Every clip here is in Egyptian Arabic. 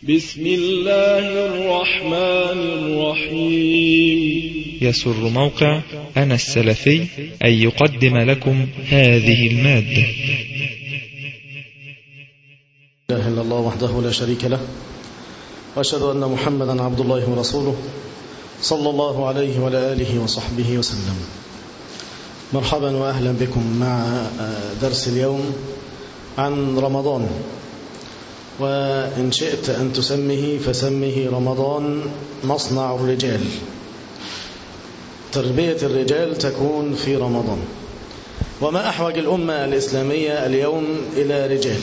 بسم الله الرحمن الرحيم يسر موقع أنا السلفي أن يقدم لكم هذه المادة لا إله إلا الله وحده لا شريك له وأشهد أن محمدا عبد الله ورسوله صلى الله عليه وعلى آله وصحبه وسلم مرحبا وأهلا بكم مع درس اليوم عن رمضان وإن شئت أن تسمه فسمه رمضان مصنع الرجال تربية الرجال تكون في رمضان وما أحوج الأمة الإسلامية اليوم إلى رجال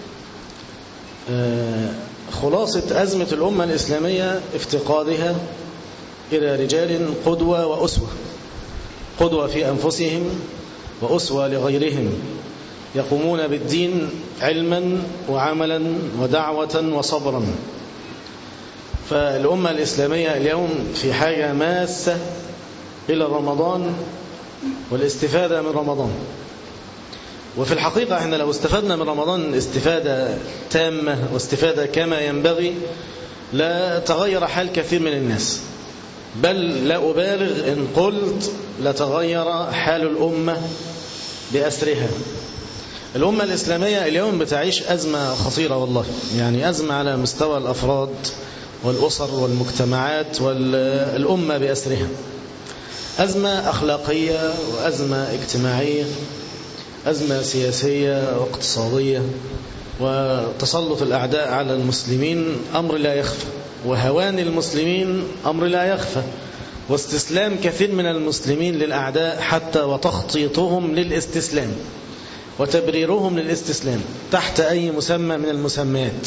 خلاصة أزمة الأمة الإسلامية افتقادها إلى رجال قدوة وأسوة قدوة في أنفسهم وأسوة لغيرهم يقومون بالدين علما وعملا ودعوة وصبرا فالأمة الإسلامية اليوم في حاجة ماسة إلى رمضان والاستفادة من رمضان وفي الحقيقة احنا لو استفدنا من رمضان استفادة تامة واستفادة كما ينبغي لا تغير حال كثير من الناس بل لا أبالغ إن قلت لتغير حال الأمة بأسرها الأمة الإسلامية اليوم بتعيش أزمة خطيرة والله يعني أزمة على مستوى الأفراد والأسر والمجتمعات والأمة بأسرها أزمة أخلاقية وأزمة اجتماعية أزمة سياسية واقتصادية وتسلط الأعداء على المسلمين أمر لا يخفى وهوان المسلمين أمر لا يخفى واستسلام كثير من المسلمين للأعداء حتى وتخطيطهم للاستسلام وتبريرهم للاستسلام تحت أي مسمى من المسميات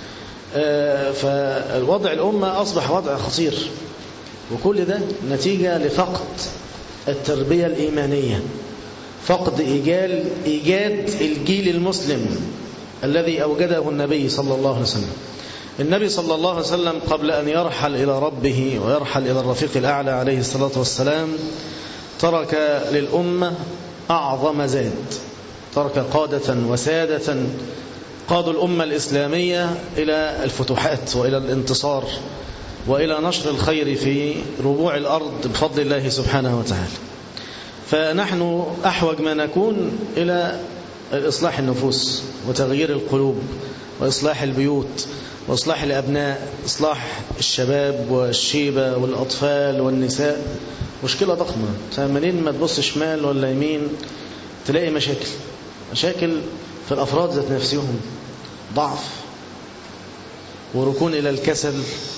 فالوضع الأمة أصبح وضع خطير وكل ده نتيجة لفقد التربية الإيمانية فقد إيجال إيجاد الجيل المسلم الذي أوجده النبي صلى الله عليه وسلم النبي صلى الله عليه وسلم قبل أن يرحل إلى ربه ويرحل إلى الرفيق الأعلى عليه الصلاة والسلام ترك للأمة أعظم زاد ترك قادة وسادة قادوا الأمة الإسلامية إلى الفتوحات وإلى الانتصار وإلى نشر الخير في ربوع الأرض بفضل الله سبحانه وتعالى فنحن أحوج ما نكون إلى إصلاح النفوس وتغيير القلوب وإصلاح البيوت وإصلاح الأبناء إصلاح الشباب والشيبة والأطفال والنساء مشكلة ضخمة منين ما تبص شمال ولا يمين تلاقي مشاكل مشاكل في الأفراد ذات نفسهم ضعف وركون إلى الكسل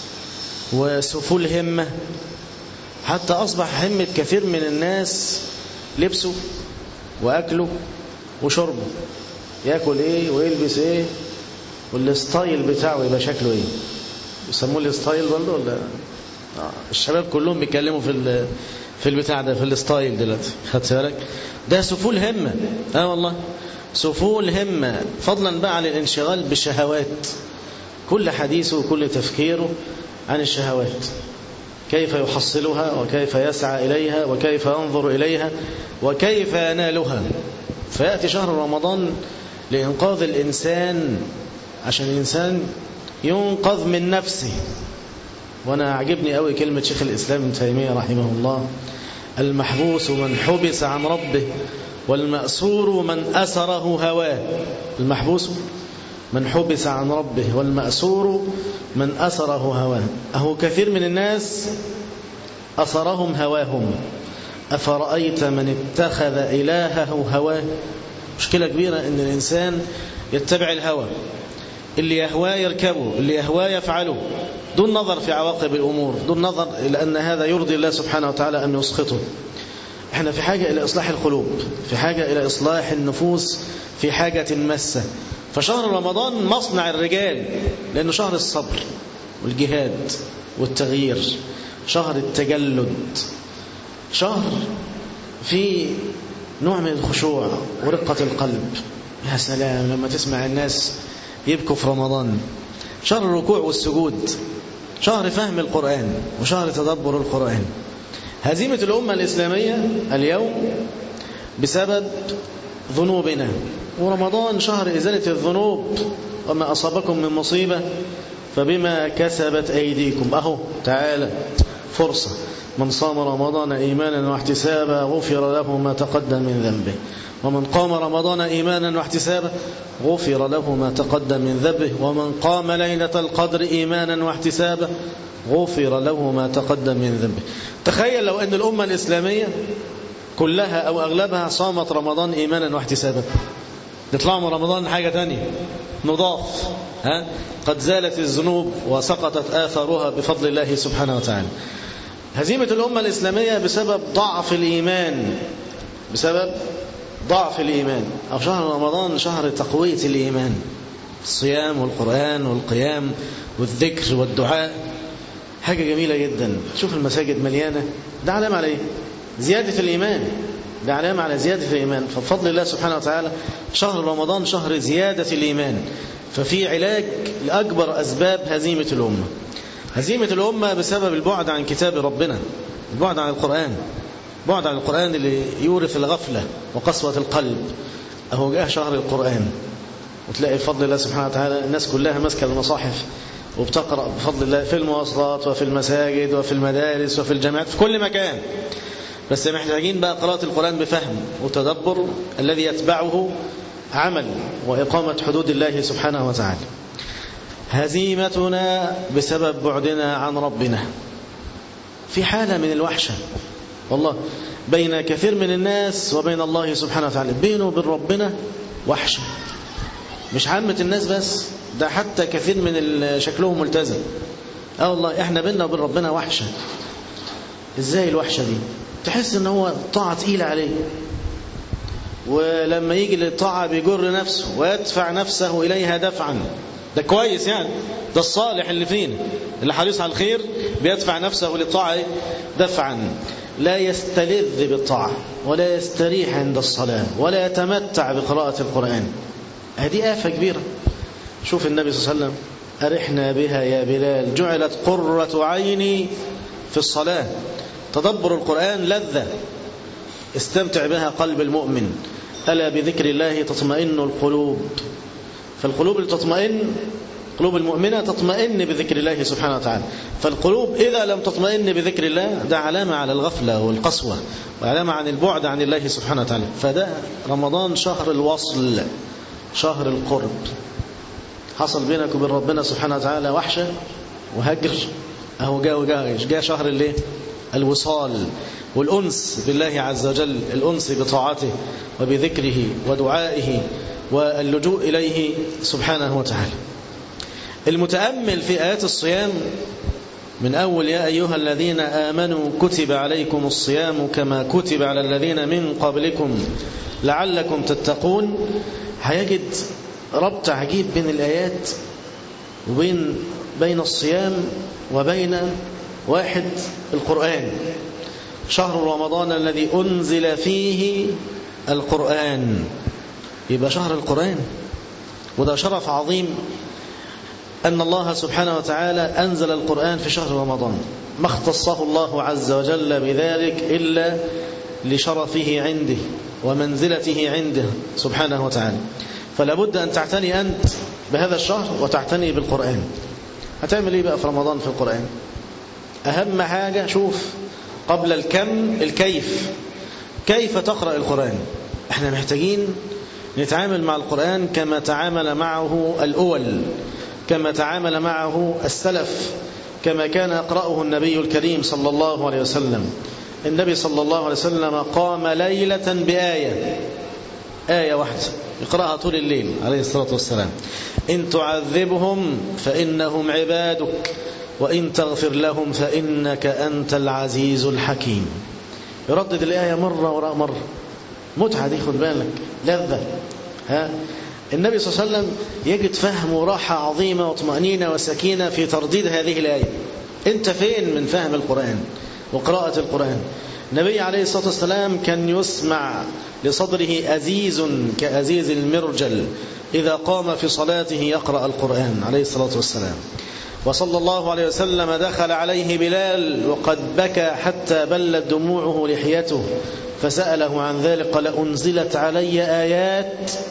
وسفول همة حتى أصبح همة كثير من الناس لبسه وأكله وشربه يأكل إيه ويلبس إيه والستايل بتاعه يبقى شكله إيه يسموه الستايل برضه ولا آه. الشباب كلهم بيتكلموا في في البتاع ده في الستايل دلوقتي خدت بالك ده سفول همة اه والله سفول همة فضلا بقى عن الانشغال بالشهوات كل حديثه وكل تفكيره عن الشهوات كيف يحصلها وكيف يسعى إليها وكيف ينظر إليها وكيف ينالها فيأتي شهر رمضان لإنقاذ الإنسان عشان الإنسان ينقذ من نفسه وأنا عجبني قوي كلمة شيخ الإسلام ابن تيمية رحمه الله المحبوس من حبس عن ربه والمأسور من أسره هواه المحبوس من حبس عن ربه والمأسور من أسره هواه أهو كثير من الناس أسرهم هواهم أفرأيت من اتخذ إلهه هواه مشكلة كبيرة أن الإنسان يتبع الهوى اللي يهواه يركبه اللي يهواه يفعله دون نظر في عواقب الأمور دون نظر إلى أن هذا يرضي الله سبحانه وتعالى أن يسخطه احنا في حاجة إلى إصلاح القلوب في حاجة إلى إصلاح النفوس في حاجة مسة فشهر رمضان مصنع الرجال لأنه شهر الصبر والجهاد والتغيير شهر التجلد شهر في نوع من الخشوع ورقة القلب يا سلام لما تسمع الناس يبكوا في رمضان شهر الركوع والسجود شهر فهم القرآن وشهر تدبر القرآن هزيمة الأمة الإسلامية اليوم بسبب ذنوبنا ورمضان شهر إزالة الذنوب وما أصابكم من مصيبة فبما كسبت أيديكم أهو تعالى فرصة من صام رمضان إيمانا واحتسابا غفر له ما تقدم من ذنبه ومن قام رمضان إيمانا واحتسابا غفر له ما تقدم من ذنبه ومن قام ليلة القدر إيمانا واحتسابا غفر له ما تقدم من ذنبه تخيل لو أن الأمة الإسلامية كلها أو أغلبها صامت رمضان إيمانا واحتسابا يطلعوا من رمضان حاجة تانية نضاف ها؟ قد زالت الذنوب وسقطت آثارها بفضل الله سبحانه وتعالى هزيمة الأمة الإسلامية بسبب ضعف الإيمان بسبب ضعف الإيمان أو شهر رمضان شهر تقوية الإيمان الصيام والقرآن والقيام والذكر والدعاء حاجة جميلة جدا شوف المساجد مليانة ده علامة على إيه؟ زيادة الإيمان ده علامة على زيادة الإيمان فبفضل الله سبحانه وتعالى شهر رمضان شهر زيادة الإيمان ففي علاج لأكبر أسباب هزيمة الأمة هزيمة الأمة بسبب البعد عن كتاب ربنا البعد عن القرآن بعد عن القرآن اللي يورث الغفلة وقسوة القلب أهو جاء شهر القرآن وتلاقي بفضل الله سبحانه وتعالى الناس كلها ماسكة المصاحف وبتقرأ بفضل الله في المواصلات وفي المساجد وفي المدارس وفي الجامعات في كل مكان بس محتاجين بقى قراءة القرآن بفهم وتدبر الذي يتبعه عمل وإقامة حدود الله سبحانه وتعالى هزيمتنا بسبب بعدنا عن ربنا في حالة من الوحشة والله بين كثير من الناس وبين الله سبحانه وتعالى بينه وبين ربنا وحشة مش عامة الناس بس ده حتى كثير من شكلهم ملتزم اه والله احنا بيننا وبين ربنا وحشة ازاي الوحشة دي تحس ان هو طاعة تقيلة عليه ولما يجي للطاعة بيجر نفسه ويدفع نفسه إليها دفعا ده كويس يعني ده الصالح اللي فينا اللي حريص على الخير بيدفع نفسه للطاعة دفعا لا يستلذ بالطاعة ولا يستريح عند الصلاة ولا يتمتع بقراءة القرآن هذه آفة كبيرة شوف النبي صلى الله عليه وسلم أرحنا بها يا بلال جعلت قرة عيني في الصلاة تدبر القرآن لذة استمتع بها قلب المؤمن ألا بذكر الله تطمئن القلوب فالقلوب اللي تطمئن قلوب المؤمنة تطمئن بذكر الله سبحانه وتعالى فالقلوب إذا لم تطمئن بذكر الله ده علامة على الغفلة والقسوة وعلامة عن البعد عن الله سبحانه وتعالى فده رمضان شهر الوصل شهر القرب حصل بينك وبين ربنا سبحانه وتعالى وحشة وهجر أهو جاء جاء جاء شهر الليل الوصال والأنس بالله عز وجل الأنس بطاعته وبذكره ودعائه واللجوء إليه سبحانه وتعالى المتأمل في آيات الصيام من أول يا أيها الذين آمنوا كتب عليكم الصيام كما كتب على الذين من قبلكم لعلكم تتقون هيجد ربط عجيب بين الآيات وبين بين الصيام وبين واحد القرآن شهر رمضان الذي أنزل فيه القرآن يبقى شهر القرآن وده شرف عظيم أن الله سبحانه وتعالى أنزل القرآن في شهر رمضان ما اختصه الله عز وجل بذلك إلا لشرفه عنده ومنزلته عنده سبحانه وتعالى فلا بد أن تعتني أنت بهذا الشهر وتعتني بالقرآن هتعمل إيه بقى في رمضان في القرآن أهم حاجة شوف قبل الكم الكيف كيف تقرأ القرآن احنا محتاجين نتعامل مع القرآن كما تعامل معه الأول كما تعامل معه السلف كما كان يقرأه النبي الكريم صلى الله عليه وسلم النبي صلى الله عليه وسلم قام ليلة بآية آية واحدة يقرأها طول الليل عليه الصلاة والسلام إن تعذبهم فإنهم عبادك وإن تغفر لهم فإنك أنت العزيز الحكيم يردد الآية مرة وراء مرة متعة دي خد بالك لذة ها النبي صلى الله عليه وسلم يجد فهم وراحة عظيمة وطمأنينة وسكينة في ترديد هذه الآية أنت فين من فهم القرآن وقراءة القرآن النبي عليه الصلاة والسلام كان يسمع لصدره أزيز كأزيز المرجل إذا قام في صلاته يقرأ القرآن عليه الصلاة والسلام وصلى الله عليه وسلم دخل عليه بلال وقد بكى حتى بلت دموعه لحيته فسأله عن ذلك قال أنزلت علي آيات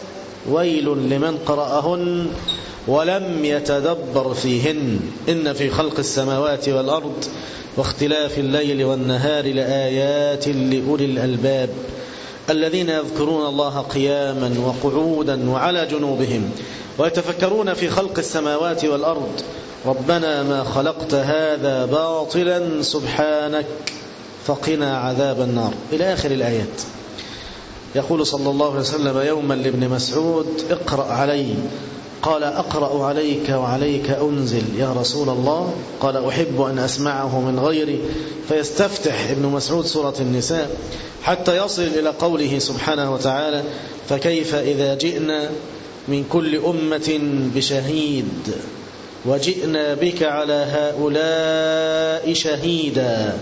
ويل لمن قرأهن ولم يتدبر فيهن إن في خلق السماوات والأرض واختلاف الليل والنهار لآيات لأولي الألباب الذين يذكرون الله قياما وقعودا وعلى جنوبهم ويتفكرون في خلق السماوات والأرض ربنا ما خلقت هذا باطلا سبحانك فقنا عذاب النار إلى آخر الآيات يقول صلى الله عليه وسلم يوما لابن مسعود اقرأ علي قال أقرأ عليك وعليك أنزل يا رسول الله قال أحب أن أسمعه من غيري فيستفتح ابن مسعود سورة النساء حتى يصل إلى قوله سبحانه وتعالى فكيف إذا جئنا من كل أمة بشهيد وجئنا بك على هؤلاء شهيدا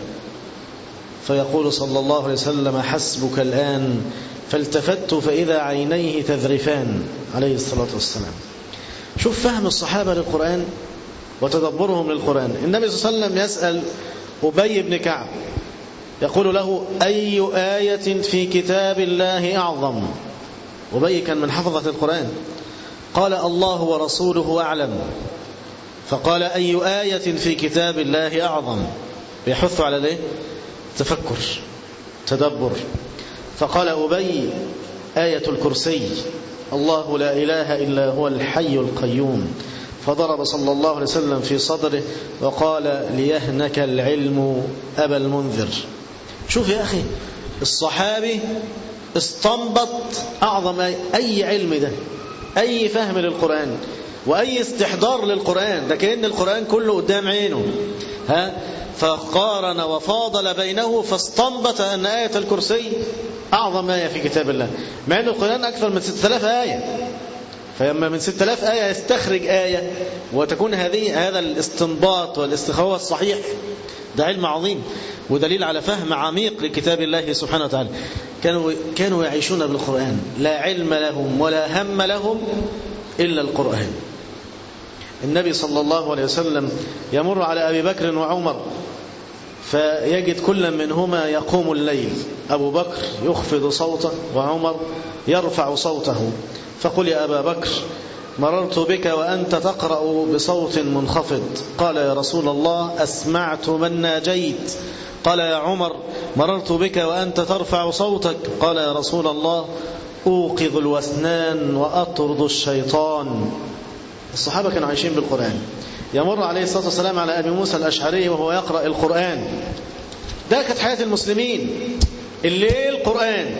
فيقول صلى الله عليه وسلم حسبك الآن فالتفت فإذا عينيه تذرفان عليه الصلاة والسلام شوف فهم الصحابة للقرآن وتدبرهم للقرآن النبي صلى الله عليه وسلم يسأل أبي بن كعب يقول له أي آية في كتاب الله أعظم أبي كان من حفظة القرآن قال الله ورسوله أعلم فقال أي آية في كتاب الله أعظم بيحث على ليه تفكر تدبر فقال أبي آية الكرسي الله لا إله إلا هو الحي القيوم فضرب صلى الله عليه وسلم في صدره وقال ليهنك العلم أبا المنذر شوف يا أخي الصحابي استنبط أعظم أي, أي علم ده أي فهم للقرآن وأي استحضار للقرآن ده كأن القرآن كله قدام عينه ها فقارن وفاضل بينه فاستنبط أن آية الكرسي أعظم آية في كتاب الله مع أن القرآن أكثر من 6000 آية فلما من 6000 آية يستخرج آية وتكون هذه هذا الاستنباط والاستخوة الصحيح ده علم عظيم ودليل على فهم عميق لكتاب الله سبحانه وتعالى كانوا كانوا يعيشون بالقرآن لا علم لهم ولا هم لهم إلا القرآن النبي صلى الله عليه وسلم يمر على أبي بكر وعمر فيجد كل منهما يقوم الليل أبو بكر يخفض صوته وعمر يرفع صوته فقل يا أبا بكر مررت بك وأنت تقرأ بصوت منخفض قال يا رسول الله أسمعت من ناجيت قال يا عمر مررت بك وأنت ترفع صوتك قال يا رسول الله أوقظ الوسنان وأطرد الشيطان الصحابة كانوا عايشين بالقرآن يمر عليه الصلاة والسلام على أبي موسى الأشعري وهو يقرأ القرآن ده كانت حياة المسلمين الليل قرآن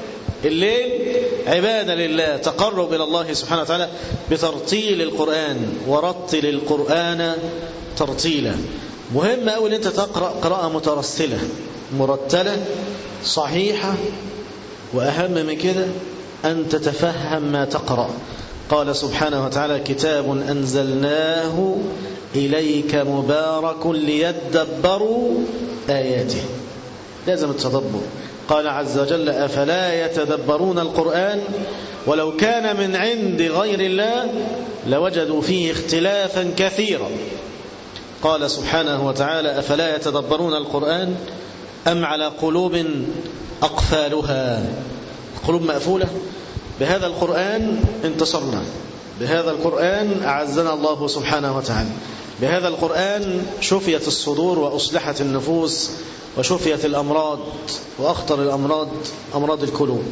الليل عبادة لله تقرب إلى الله سبحانه وتعالى بترتيل القرآن ورتل القرآن ترتيلا مهم أوي أن أنت تقرأ قراءة مترسلة مرتلة صحيحة وأهم من كده أن تتفهم ما تقرأ قال سبحانه وتعالى كتاب أنزلناه إليك مبارك ليدبروا آياته لازم التدبر قال عز وجل أفلا يتدبرون القرآن ولو كان من عند غير الله لوجدوا فيه اختلافا كثيرا قال سبحانه وتعالى أفلا يتدبرون القرآن أم على قلوب أقفالها قلوب مقفولة بهذا القرآن انتصرنا بهذا القرآن أعزنا الله سبحانه وتعالى بهذا القرآن شفيت الصدور وأصلحت النفوس وشفيت الأمراض وأخطر الأمراض أمراض القلوب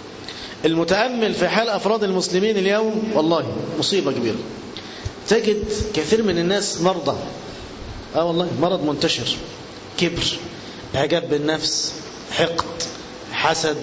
المتأمل في حال أفراد المسلمين اليوم والله مصيبة كبيرة تجد كثير من الناس مرضى آه والله مرض منتشر كبر إعجاب بالنفس حقد حسد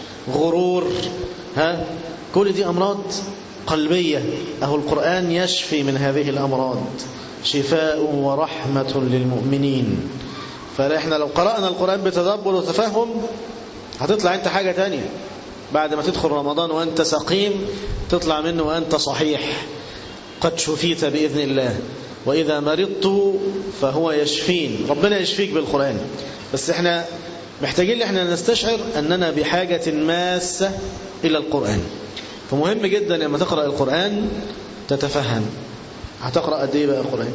غرور ها كل دي أمراض قلبية أهو القرآن يشفي من هذه الأمراض شفاء ورحمة للمؤمنين فإحنا لو قرأنا القرآن بتدبر وتفهم هتطلع أنت حاجة تانية بعد ما تدخل رمضان وأنت سقيم تطلع منه وأنت صحيح قد شفيت بإذن الله وإذا مرضت فهو يشفين ربنا يشفيك بالقرآن بس احنا محتاجين احنا نستشعر أننا بحاجة ماسة إلى القرآن فمهم جدا لما تقرأ القرآن تتفهم هتقرأ قد ايه بقى القرآن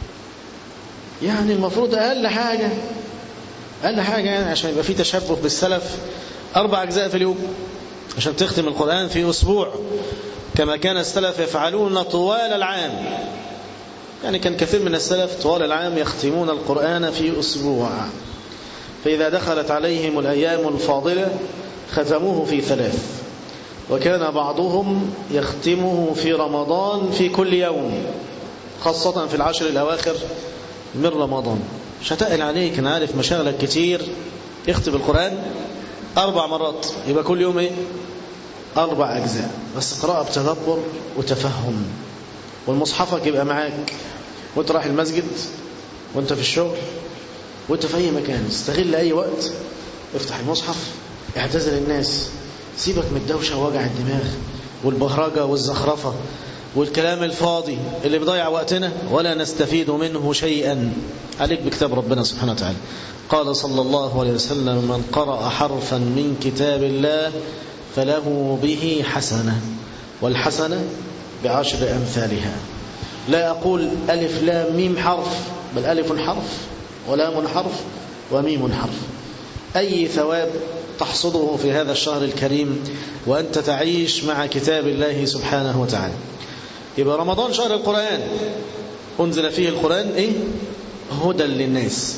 يعني المفروض أقل حاجة أقل حاجة يعني عشان يبقى في تشبه بالسلف أربع أجزاء في اليوم عشان تختم القرآن في أسبوع كما كان السلف يفعلون طوال العام يعني كان كثير من السلف طوال العام يختمون القرآن في أسبوع فإذا دخلت عليهم الأيام الفاضلة ختموه في ثلاث وكان بعضهم يختمه في رمضان في كل يوم خاصة في العشر الأواخر من رمضان مش هتقل عليك أنا عارف مشاغلك كتير اختم القرآن أربع مرات يبقى كل يوم إيه أربع أجزاء بس قراءة بتدبر وتفهم والمصحفك يبقى معاك وانت رايح المسجد وانت في الشغل وانت في أي مكان استغل أي وقت افتح المصحف اعتزل الناس سيبك من الدوشة ووجع الدماغ والبهرجة والزخرفة والكلام الفاضي اللي بيضيع وقتنا ولا نستفيد منه شيئا عليك بكتاب ربنا سبحانه وتعالى قال صلى الله عليه وسلم من قرأ حرفا من كتاب الله فله به حسنة والحسنة بعشر أمثالها لا أقول ألف لام ميم حرف بل ألف حرف ولام حرف وميم حرف أي ثواب تحصده في هذا الشهر الكريم وأنت تعيش مع كتاب الله سبحانه وتعالى يبقى رمضان شهر القرآن أنزل فيه القرآن إيه؟ هدى للناس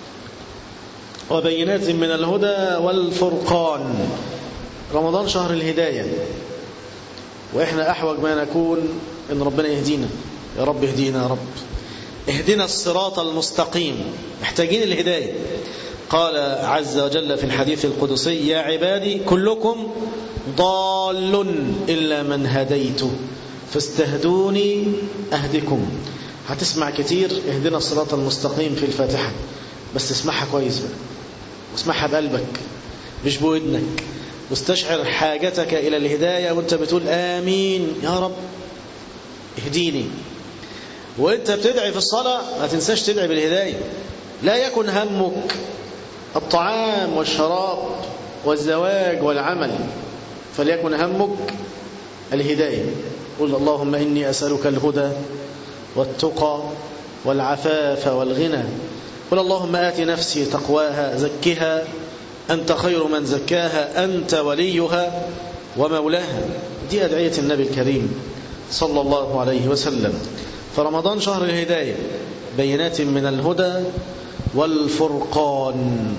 وبينات من الهدى والفرقان رمضان شهر الهداية وإحنا أحوج ما نكون إن ربنا يهدينا يا رب اهدينا يا رب اهدنا الصراط المستقيم محتاجين الهداية قال عز وجل في الحديث القدسي يا عبادي كلكم ضال إلا من هديته فاستهدوني أهدكم هتسمع كتير اهدنا الصراط المستقيم في الفاتحة بس اسمعها كويس بقى واسمعها بقلبك مش بودنك واستشعر حاجتك إلى الهداية وانت بتقول آمين يا رب اهديني وانت بتدعي في الصلاة ما تنساش تدعي بالهداية لا يكن همك الطعام والشراب والزواج والعمل فليكن همك الهداية قل اللهم إني أسألك الهدى والتقى والعفاف والغنى قل اللهم آت نفسي تقواها زكها أنت خير من زكاها أنت وليها ومولاها دي أدعية النبي الكريم صلى الله عليه وسلم فرمضان شهر الهداية بينات من الهدى والفرقان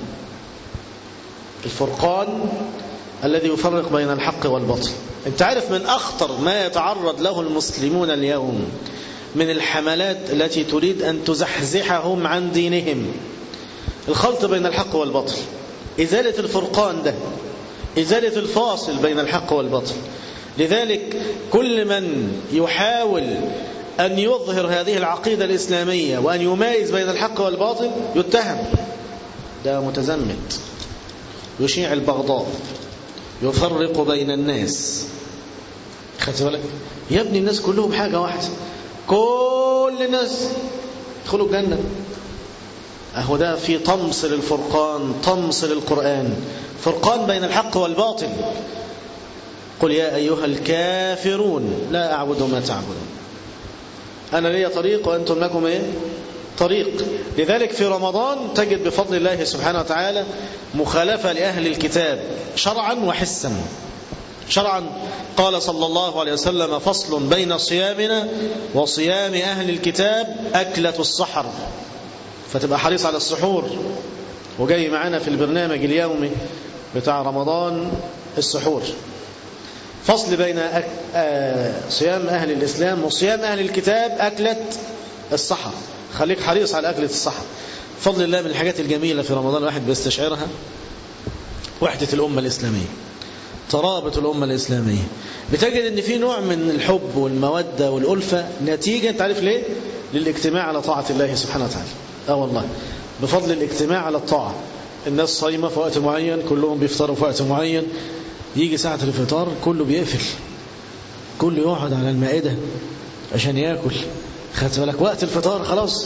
الفرقان الذي يفرق بين الحق والباطل انت عارف من أخطر ما يتعرض له المسلمون اليوم من الحملات التي تريد أن تزحزحهم عن دينهم الخلط بين الحق والباطل إزالة الفرقان ده إزالة الفاصل بين الحق والباطل لذلك كل من يحاول أن يظهر هذه العقيدة الإسلامية وأن يميز بين الحق والباطل يتهم ده متزمت يشيع البغضاء يفرق بين الناس خدت بالك يا ابني الناس كلهم حاجة واحدة كل الناس يدخلوا الجنة أهو ده في طمس للفرقان طمس للقرآن فرقان بين الحق والباطل قل يا أيها الكافرون لا أعبد ما تعبدون أنا لي طريق وأنتم لكم إيه؟ طريق لذلك في رمضان تجد بفضل الله سبحانه وتعالى مخالفة لأهل الكتاب شرعا وحسا شرعا قال صلى الله عليه وسلم فصل بين صيامنا وصيام أهل الكتاب أكلة السحر فتبقى حريص على السحور وجاي معانا في البرنامج اليومي بتاع رمضان السحور فصل بين أك... آه... صيام أهل الإسلام وصيام أهل الكتاب أكلة السحر خليك حريص على أكلة السحر فضل الله من الحاجات الجميلة في رمضان الواحد بيستشعرها وحدة الأمة الإسلامية ترابط الأمة الإسلامية بتجد أن في نوع من الحب والمودة والألفة نتيجة تعرف ليه للاجتماع على طاعة الله سبحانه وتعالى آه والله بفضل الاجتماع على الطاعة الناس صايمة في وقت معين كلهم بيفطروا في وقت معين يجي ساعة الفطار كله بيقفل كله يقعد على المائدة عشان يأكل خدت بالك وقت الفطار خلاص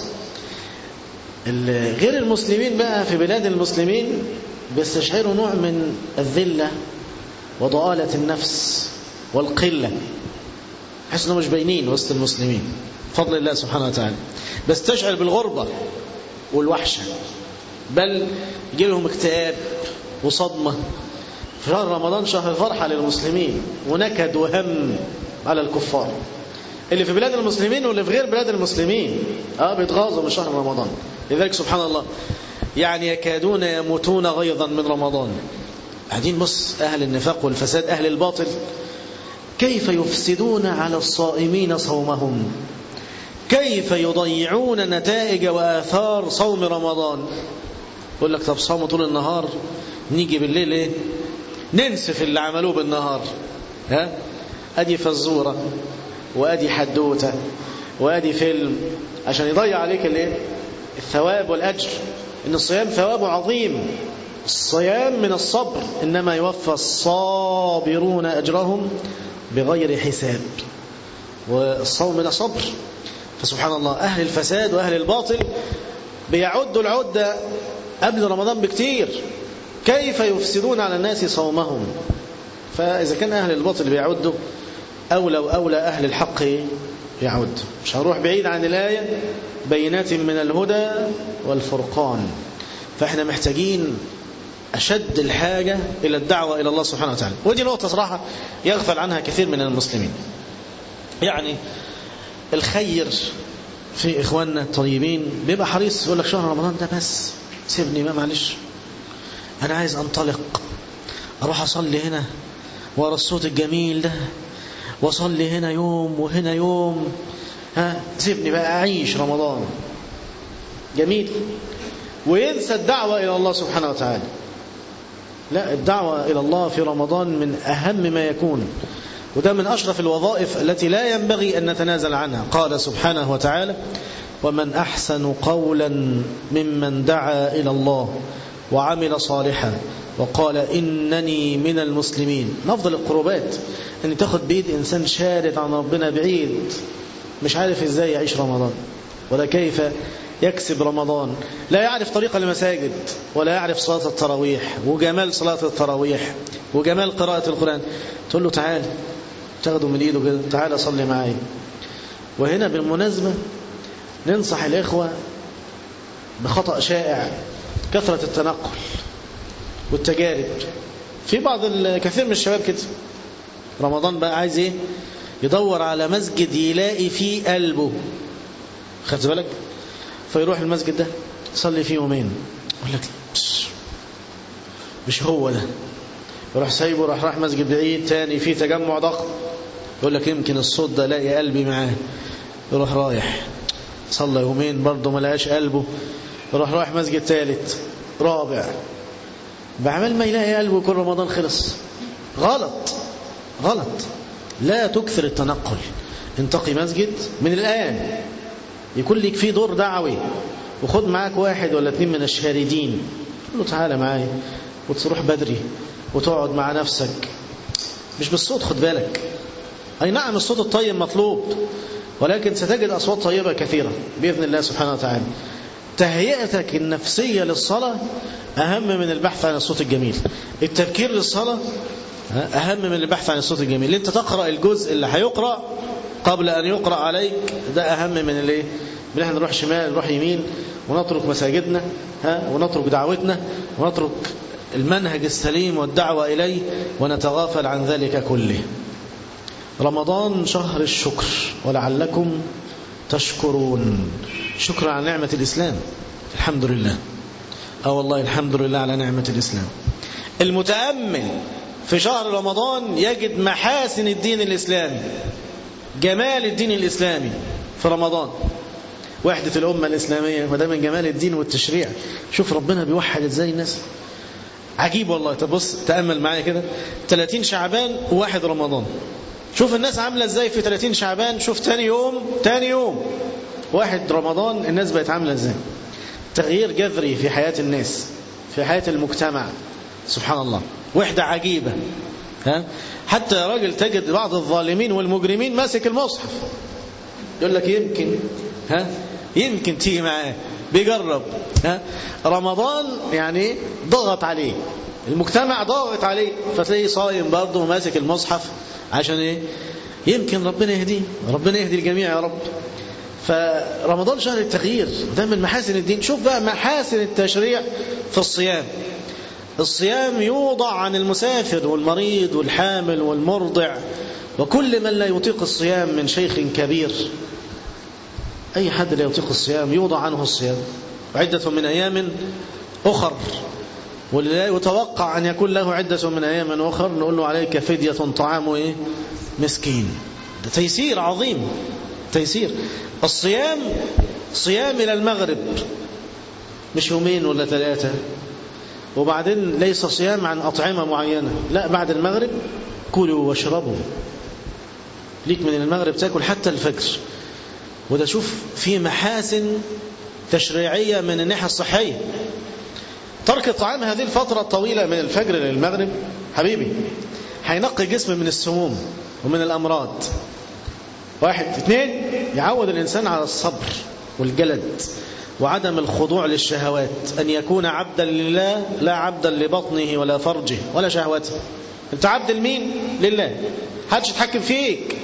غير المسلمين بقى في بلاد المسلمين بيستشعروا نوع من الذلة وضآلة النفس والقلة حس انهم مش باينين وسط المسلمين فضل الله سبحانه وتعالى بستشعر بالغربة والوحشة بل يجي لهم اكتئاب وصدمة شهر رمضان شهر فرحة للمسلمين ونكد وهم على الكفار اللي في بلاد المسلمين واللي في غير بلاد المسلمين اه بيتغاظوا من شهر رمضان لذلك سبحان الله يعني يكادون يموتون غيظا من رمضان قاعدين بص أهل النفاق والفساد أهل الباطل كيف يفسدون على الصائمين صومهم كيف يضيعون نتائج وآثار صوم رمضان يقول لك طب صوموا طول النهار نيجي بالليل ايه ننسف اللي عملوه بالنهار ها ادي فزوره وادي حدوته وادي فيلم عشان يضيع عليك الايه الثواب والاجر ان الصيام ثوابه عظيم الصيام من الصبر انما يوفى الصابرون اجرهم بغير حساب والصوم من صبر فسبحان الله اهل الفساد واهل الباطل بيعدوا العده قبل رمضان بكتير كيف يفسدون على الناس صومهم فإذا كان أهل الباطل بيعدوا أولى وأولى أهل الحق يعد مش هنروح بعيد عن الآية بينات من الهدى والفرقان فإحنا محتاجين أشد الحاجة إلى الدعوة إلى الله سبحانه وتعالى ودي نقطة صراحة يغفل عنها كثير من المسلمين يعني الخير في إخواننا الطيبين بيبقى حريص يقول لك شهر رمضان ده بس سيبني ما معلش أنا عايز أنطلق أروح أصلي هنا ورا الصوت الجميل ده وأصلي هنا يوم وهنا يوم ها سيبني بقى أعيش رمضان جميل وينسى الدعوة إلى الله سبحانه وتعالى لا الدعوة إلى الله في رمضان من أهم ما يكون وده من أشرف الوظائف التي لا ينبغي أن نتنازل عنها قال سبحانه وتعالى ومن أحسن قولا ممن دعا إلى الله وعمل صالحا وقال إنني من المسلمين من أفضل القربات أن تاخد بيد إنسان شارد عن ربنا بعيد مش عارف إزاي يعيش رمضان ولا كيف يكسب رمضان لا يعرف طريق المساجد ولا يعرف صلاة التراويح وجمال صلاة التراويح وجمال قراءة القرآن تقول له تعال تاخده من ايده كده تعال صلي معايا وهنا بالمناسبة ننصح الإخوة بخطأ شائع كثرة التنقل والتجارب في بعض الكثير من الشباب كده رمضان بقى عايز ايه يدور على مسجد يلاقي فيه قلبه خدت بالك فيروح المسجد ده يصلي فيه يومين يقول لك مش هو ده يروح سايبه راح راح مسجد بعيد تاني فيه تجمع ضخم يقول لك يمكن الصوت ده الاقي قلبي معاه يروح رايح صلى يومين برضه ما لقاش قلبه يروح رايح مسجد ثالث رابع بعمل ما يلاقي قلبه كل رمضان خلص غلط غلط لا تكثر التنقل انتقي مسجد من الآن يكون لك فيه دور دعوي وخد معاك واحد ولا اتنين من الشاردين قل له تعالى معايا وتروح بدري وتقعد مع نفسك مش بالصوت خد بالك أي نعم الصوت الطيب مطلوب ولكن ستجد أصوات طيبة كثيرة بإذن الله سبحانه وتعالى تهيئتك النفسية للصلاة أهم من البحث عن الصوت الجميل التفكير للصلاة أهم من البحث عن الصوت الجميل أنت تقرأ الجزء اللي هيقرأ قبل أن يقرأ عليك ده أهم من الايه من احنا نروح شمال نروح يمين ونترك مساجدنا ها ونترك دعوتنا ونترك المنهج السليم والدعوة إليه ونتغافل عن ذلك كله رمضان شهر الشكر ولعلكم تشكرون شكرا على نعمة الإسلام الحمد لله اه والله الحمد لله على نعمة الإسلام المتأمل في شهر رمضان يجد محاسن الدين الإسلامي جمال الدين الإسلامي في رمضان وحدة الأمة الإسلامية وده من جمال الدين والتشريع شوف ربنا بيوحد ازاي الناس عجيب والله تبص تأمل معايا كده 30 شعبان وواحد رمضان شوف الناس عاملة ازاي في 30 شعبان شوف تاني يوم تاني يوم واحد رمضان الناس بقت عاملة ازاي تغيير جذري في حياة الناس في حياة المجتمع سبحان الله وحدة عجيبة ها حتى يا راجل تجد بعض الظالمين والمجرمين ماسك المصحف يقول لك يمكن ها يمكن تيجي معاه بيجرب ها رمضان يعني ضغط عليه المجتمع ضاغط عليه فتلاقيه صايم برضه وماسك المصحف عشان ايه يمكن ربنا يهديه ربنا يهدي الجميع يا رب فرمضان شهر التغيير ده من محاسن الدين شوف بقى محاسن التشريع في الصيام الصيام يوضع عن المسافر والمريض والحامل والمرضع وكل من لا يطيق الصيام من شيخ كبير أي حد لا يطيق الصيام يوضع عنه الصيام عدة من أيام أخر واللي لا يتوقع أن يكون له عدة من أيام أخر نقول له عليك فدية طعام إيه؟ مسكين ده تيسير عظيم تيسير الصيام صيام إلى المغرب مش يومين ولا ثلاثة وبعدين ليس صيام عن أطعمة معينة لا بعد المغرب كلوا واشربوا ليك من المغرب تاكل حتى الفجر وده شوف في محاسن تشريعية من الناحية الصحية ترك الطعام هذه الفترة الطويلة من الفجر للمغرب حبيبي هينقي جسم من السموم ومن الأمراض واحد اثنين يعود الإنسان على الصبر والجلد وعدم الخضوع للشهوات أن يكون عبدا لله لا عبدا لبطنه ولا فرجه ولا شهوته أنت عبد لمين؟ لله حدش يتحكم فيك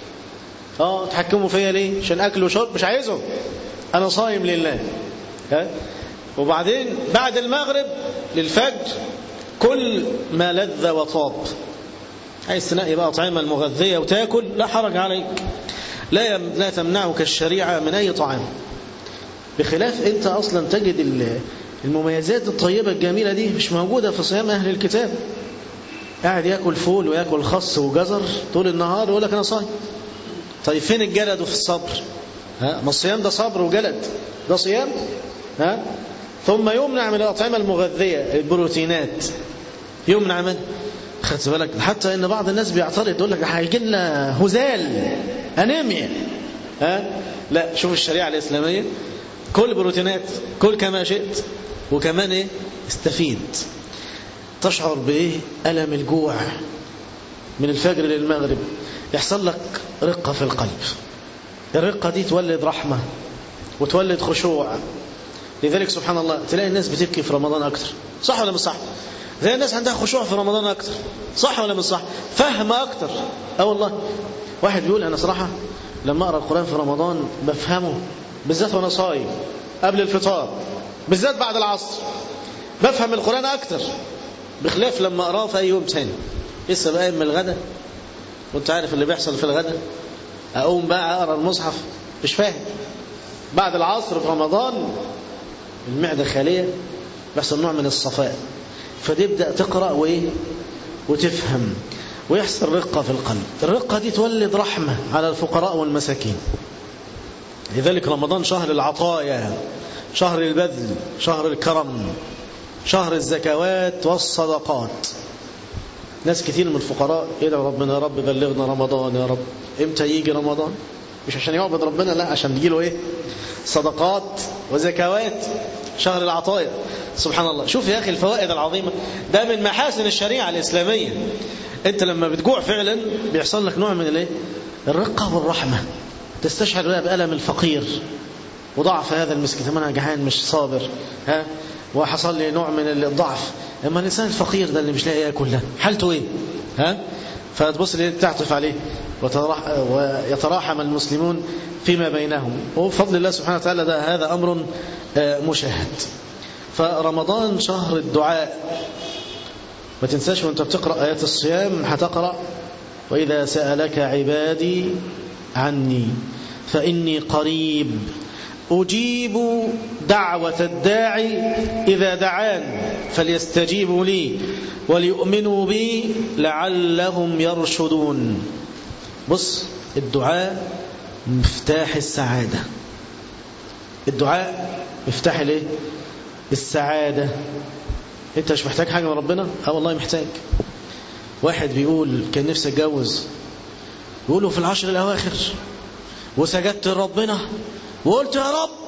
اه تحكموا فيا ليه عشان اكل وشرب مش عايزهم انا صايم لله ها وبعدين بعد المغرب للفجر كل ما لذ وطاب عايز تنقي بقى طعام المغذية وتاكل لا حرج عليك لا يم... لا تمنعك الشريعة من أي طعام بخلاف أنت أصلا تجد المميزات الطيبة الجميلة دي مش موجودة في صيام أهل الكتاب قاعد ياكل فول وياكل خس وجزر طول النهار ويقول لك أنا صايم طيب فين الجلد في الصبر ها ما الصيام ده صبر وجلد ده صيام ها ثم يمنع من الأطعمة المغذية البروتينات يمنع من خدت بالك حتى ان بعض الناس بيعترض يقول لك هيجي لنا هزال انيميا ها لا شوف الشريعه الاسلاميه كل بروتينات كل كما شئت وكمان ايه استفيد تشعر بايه الم الجوع من الفجر للمغرب يحصل لك رقه في القلب الرقه دي تولد رحمه وتولد خشوع لذلك سبحان الله تلاقي الناس بتبكي في رمضان اكتر صح ولا مش صح زي الناس عندها خشوع في رمضان أكتر صح ولا مش صح فهم أكتر أه والله واحد بيقول أنا صراحة لما أقرأ القرآن في رمضان بفهمه بالذات وأنا صايم قبل الفطار بالذات بعد العصر بفهم القرآن أكتر بخلاف لما أقراه في أي يوم تاني لسه بقى من الغدا وانت عارف اللي بيحصل في الغدا أقوم بقى أقرأ المصحف مش فاهم بعد العصر في رمضان المعدة خالية بيحصل نوع من الصفاء فتبدأ تقرأ وإيه وتفهم ويحصل رقة في القلب الرقة دي تولد رحمة على الفقراء والمساكين لذلك رمضان شهر العطايا شهر البذل شهر الكرم شهر الزكوات والصدقات ناس كتير من الفقراء يدعو ربنا يا رب بلغنا رمضان يا رب امتى يجي رمضان مش عشان يعبد ربنا لا عشان يجي له ايه صدقات وزكوات شهر العطايا سبحان الله شوف يا أخي الفوائد العظيمة ده من محاسن الشريعة الإسلامية أنت لما بتجوع فعلا بيحصل لك نوع من الايه الرقة والرحمة تستشعر بقى بألم الفقير وضعف هذا المسكين أنا جعان مش صابر ها وحصل لي نوع من الضعف اما الانسان الفقير ده اللي مش لاقي ياكل ده حالته ايه ها فتبص ليه تعطف عليه ويتراحم المسلمون فيما بينهم وبفضل الله سبحانه وتعالى ده هذا أمر مشاهد فرمضان شهر الدعاء ما تنساش وانت بتقرأ آيات الصيام هتقرأ وإذا سألك عبادي عني فإني قريب أجيب دعوة الداعي إذا دعان فليستجيبوا لي وليؤمنوا بي لعلهم يرشدون بص الدعاء مفتاح السعادة الدعاء مفتاح الايه السعادة انت مش محتاج حاجة من ربنا اه والله محتاج واحد بيقول كان نفسي اتجوز يقولوا في العشر الاواخر وسجدت لربنا وقلت يا رب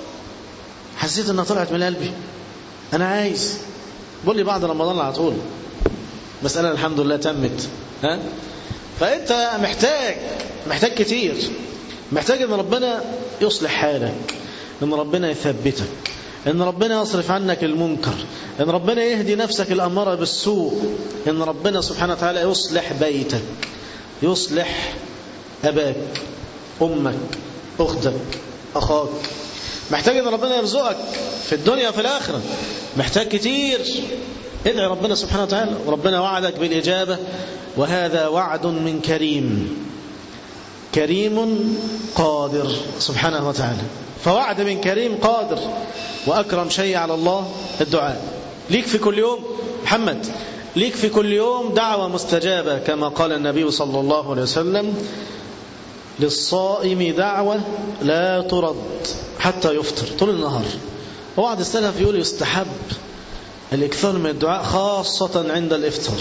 حسيت انها طلعت من قلبي انا عايز بقول لي بعد رمضان على طول مسألة الحمد لله تمت ها فانت محتاج محتاج كتير محتاج ان ربنا يصلح حالك ان ربنا يثبتك ان ربنا يصرف عنك المنكر ان ربنا يهدي نفسك الأمارة بالسوء ان ربنا سبحانه وتعالى يصلح بيتك يصلح أباك أمك أختك أخاك محتاج ان ربنا يرزقك في الدنيا وفي الآخرة محتاج كتير ادعي ربنا سبحانه وتعالى وربنا وعدك بالإجابة وهذا وعد من كريم كريم قادر سبحانه وتعالى فوعد من كريم قادر وأكرم شيء على الله الدعاء ليك في كل يوم محمد ليك في كل يوم دعوة مستجابة كما قال النبي صلى الله عليه وسلم للصائم دعوة لا ترد حتى يفطر طول النهار وبعض السلف يقول يستحب الإكثار من الدعاء خاصة عند الإفطار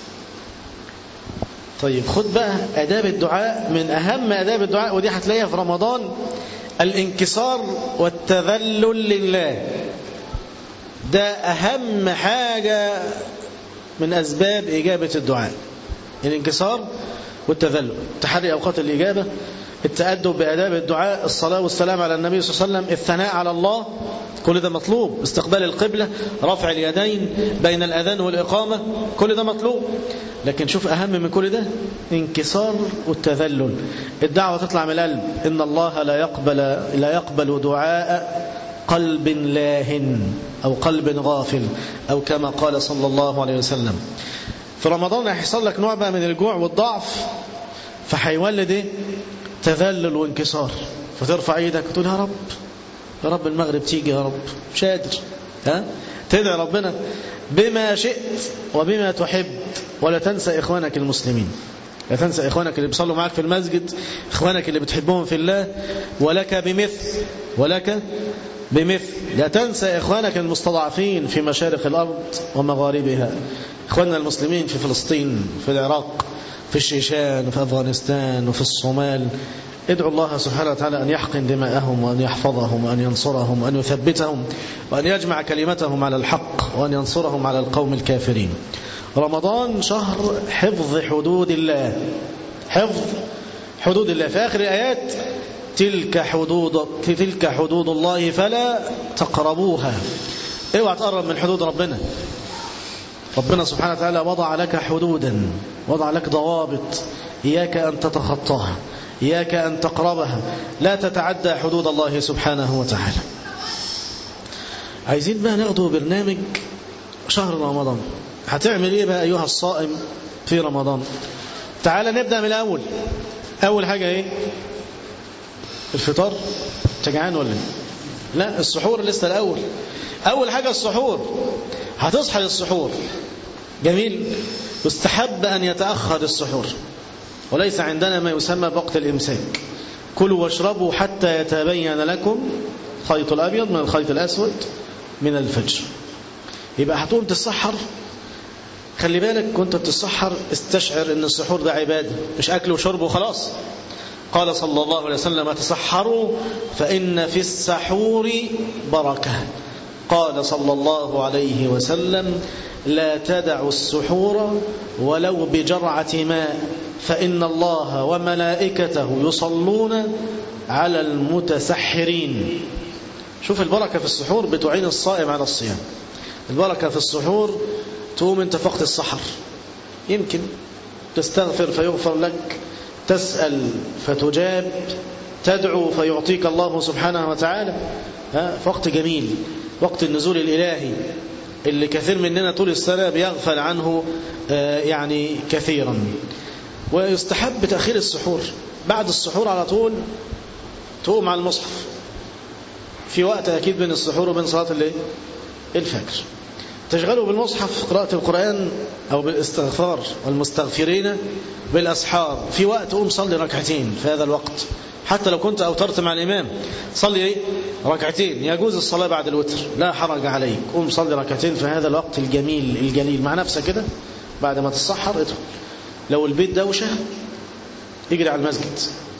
طيب خد بقى أداب الدعاء من أهم أداب الدعاء ودي هتلاقيها في رمضان الانكسار والتذلل لله ده أهم حاجة من أسباب إجابة الدعاء الانكسار والتذلل تحري أوقات الإجابة التأدب بأداب الدعاء الصلاة والسلام على النبي صلى الله عليه وسلم الثناء على الله كل ده مطلوب استقبال القبلة رفع اليدين بين الأذان والإقامة كل ده مطلوب لكن شوف أهم من كل ده انكسار والتذلل الدعوة تطلع من القلب إن الله لا يقبل, لا يقبل دعاء قلب لاهن أو قلب غافل أو كما قال صلى الله عليه وسلم في رمضان هيحصل لك نوع بقى من الجوع والضعف فهيولد ايه تذلل وانكسار فترفع ايدك وتقول يا رب يا رب المغرب تيجي يا رب مش قادر ها تدعي ربنا بما شئت وبما تحب ولا تنسى إخوانك المسلمين لا تنسى إخوانك اللي بيصلوا معك في المسجد إخوانك اللي بتحبهم في الله ولك بمثل ولك بمثل لا تنسى إخوانك المستضعفين في مشارق الأرض ومغاربها إخواننا المسلمين في فلسطين في العراق في الشيشان وفي أفغانستان وفي الصومال ادعوا الله سبحانه وتعالى أن يحقن دماءهم وأن يحفظهم وأن ينصرهم وأن يثبتهم وأن يجمع كلمتهم على الحق وأن ينصرهم على القوم الكافرين رمضان شهر حفظ حدود الله حفظ حدود الله في آخر الآيات تلك حدود تلك حدود الله فلا تقربوها اوعى تقرب من حدود ربنا ربنا سبحانه وتعالى وضع لك حدودا وضع لك ضوابط إياك أن تتخطاها إياك أن تقربها لا تتعدى حدود الله سبحانه وتعالى عايزين بقى ناخده برنامج شهر رمضان هتعمل ايه بقى أيها الصائم في رمضان تعال نبدأ من الأول أول حاجة ايه الفطار تجعان ولا لا السحور لسه الأول أول حاجة السحور هتصحى للسحور جميل يستحب أن يتأخر السحور وليس عندنا ما يسمى بوقت الإمساك كلوا واشربوا حتى يتبين لكم خيط الأبيض من الخيط الأسود من الفجر يبقى هتقوم تتسحر خلي بالك كنت بتتسحر استشعر ان السحور ده عبادة مش أكل وشرب وخلاص قال صلى الله عليه وسلم تسحروا فإن في السحور بركة قال صلى الله عليه وسلم لا تدعوا السحور ولو بجرعة ماء فإن الله وملائكته يصلون على المتسحرين شوف البركة في السحور بتعين الصائم على الصيام البركة في السحور تقوم انت في وقت السحر يمكن تستغفر فيغفر لك تسأل فتجاب تدعو فيعطيك الله سبحانه وتعالى ها في وقت جميل وقت النزول الإلهي اللي كثير مننا طول السنة بيغفل عنه يعني كثيرا ويستحب تأخير السحور بعد السحور على طول تقوم على المصحف في وقت أكيد بين السحور وبين صلاة الليل الفجر تشغلوا بالمصحف قراءة القرآن أو بالاستغفار والمستغفرين بالأسحار في وقت قوم صلي ركعتين في هذا الوقت حتى لو كنت أوترت مع الإمام صلي إيه؟ ركعتين يجوز الصلاة بعد الوتر لا حرج عليك قوم صلي ركعتين في هذا الوقت الجميل الجليل مع نفسك كده بعد ما تتسحر ادخل لو البيت دوشة اجري على المسجد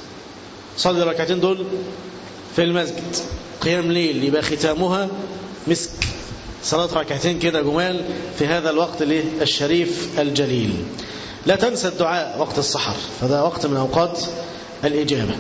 صلي ركعتين دول في المسجد قيام ليل يبقى ختامها مسك صلاة ركعتين كده جمال في هذا الوقت الشريف الجليل لا تنسى الدعاء وقت السحر فده وقت من أوقات الإجابة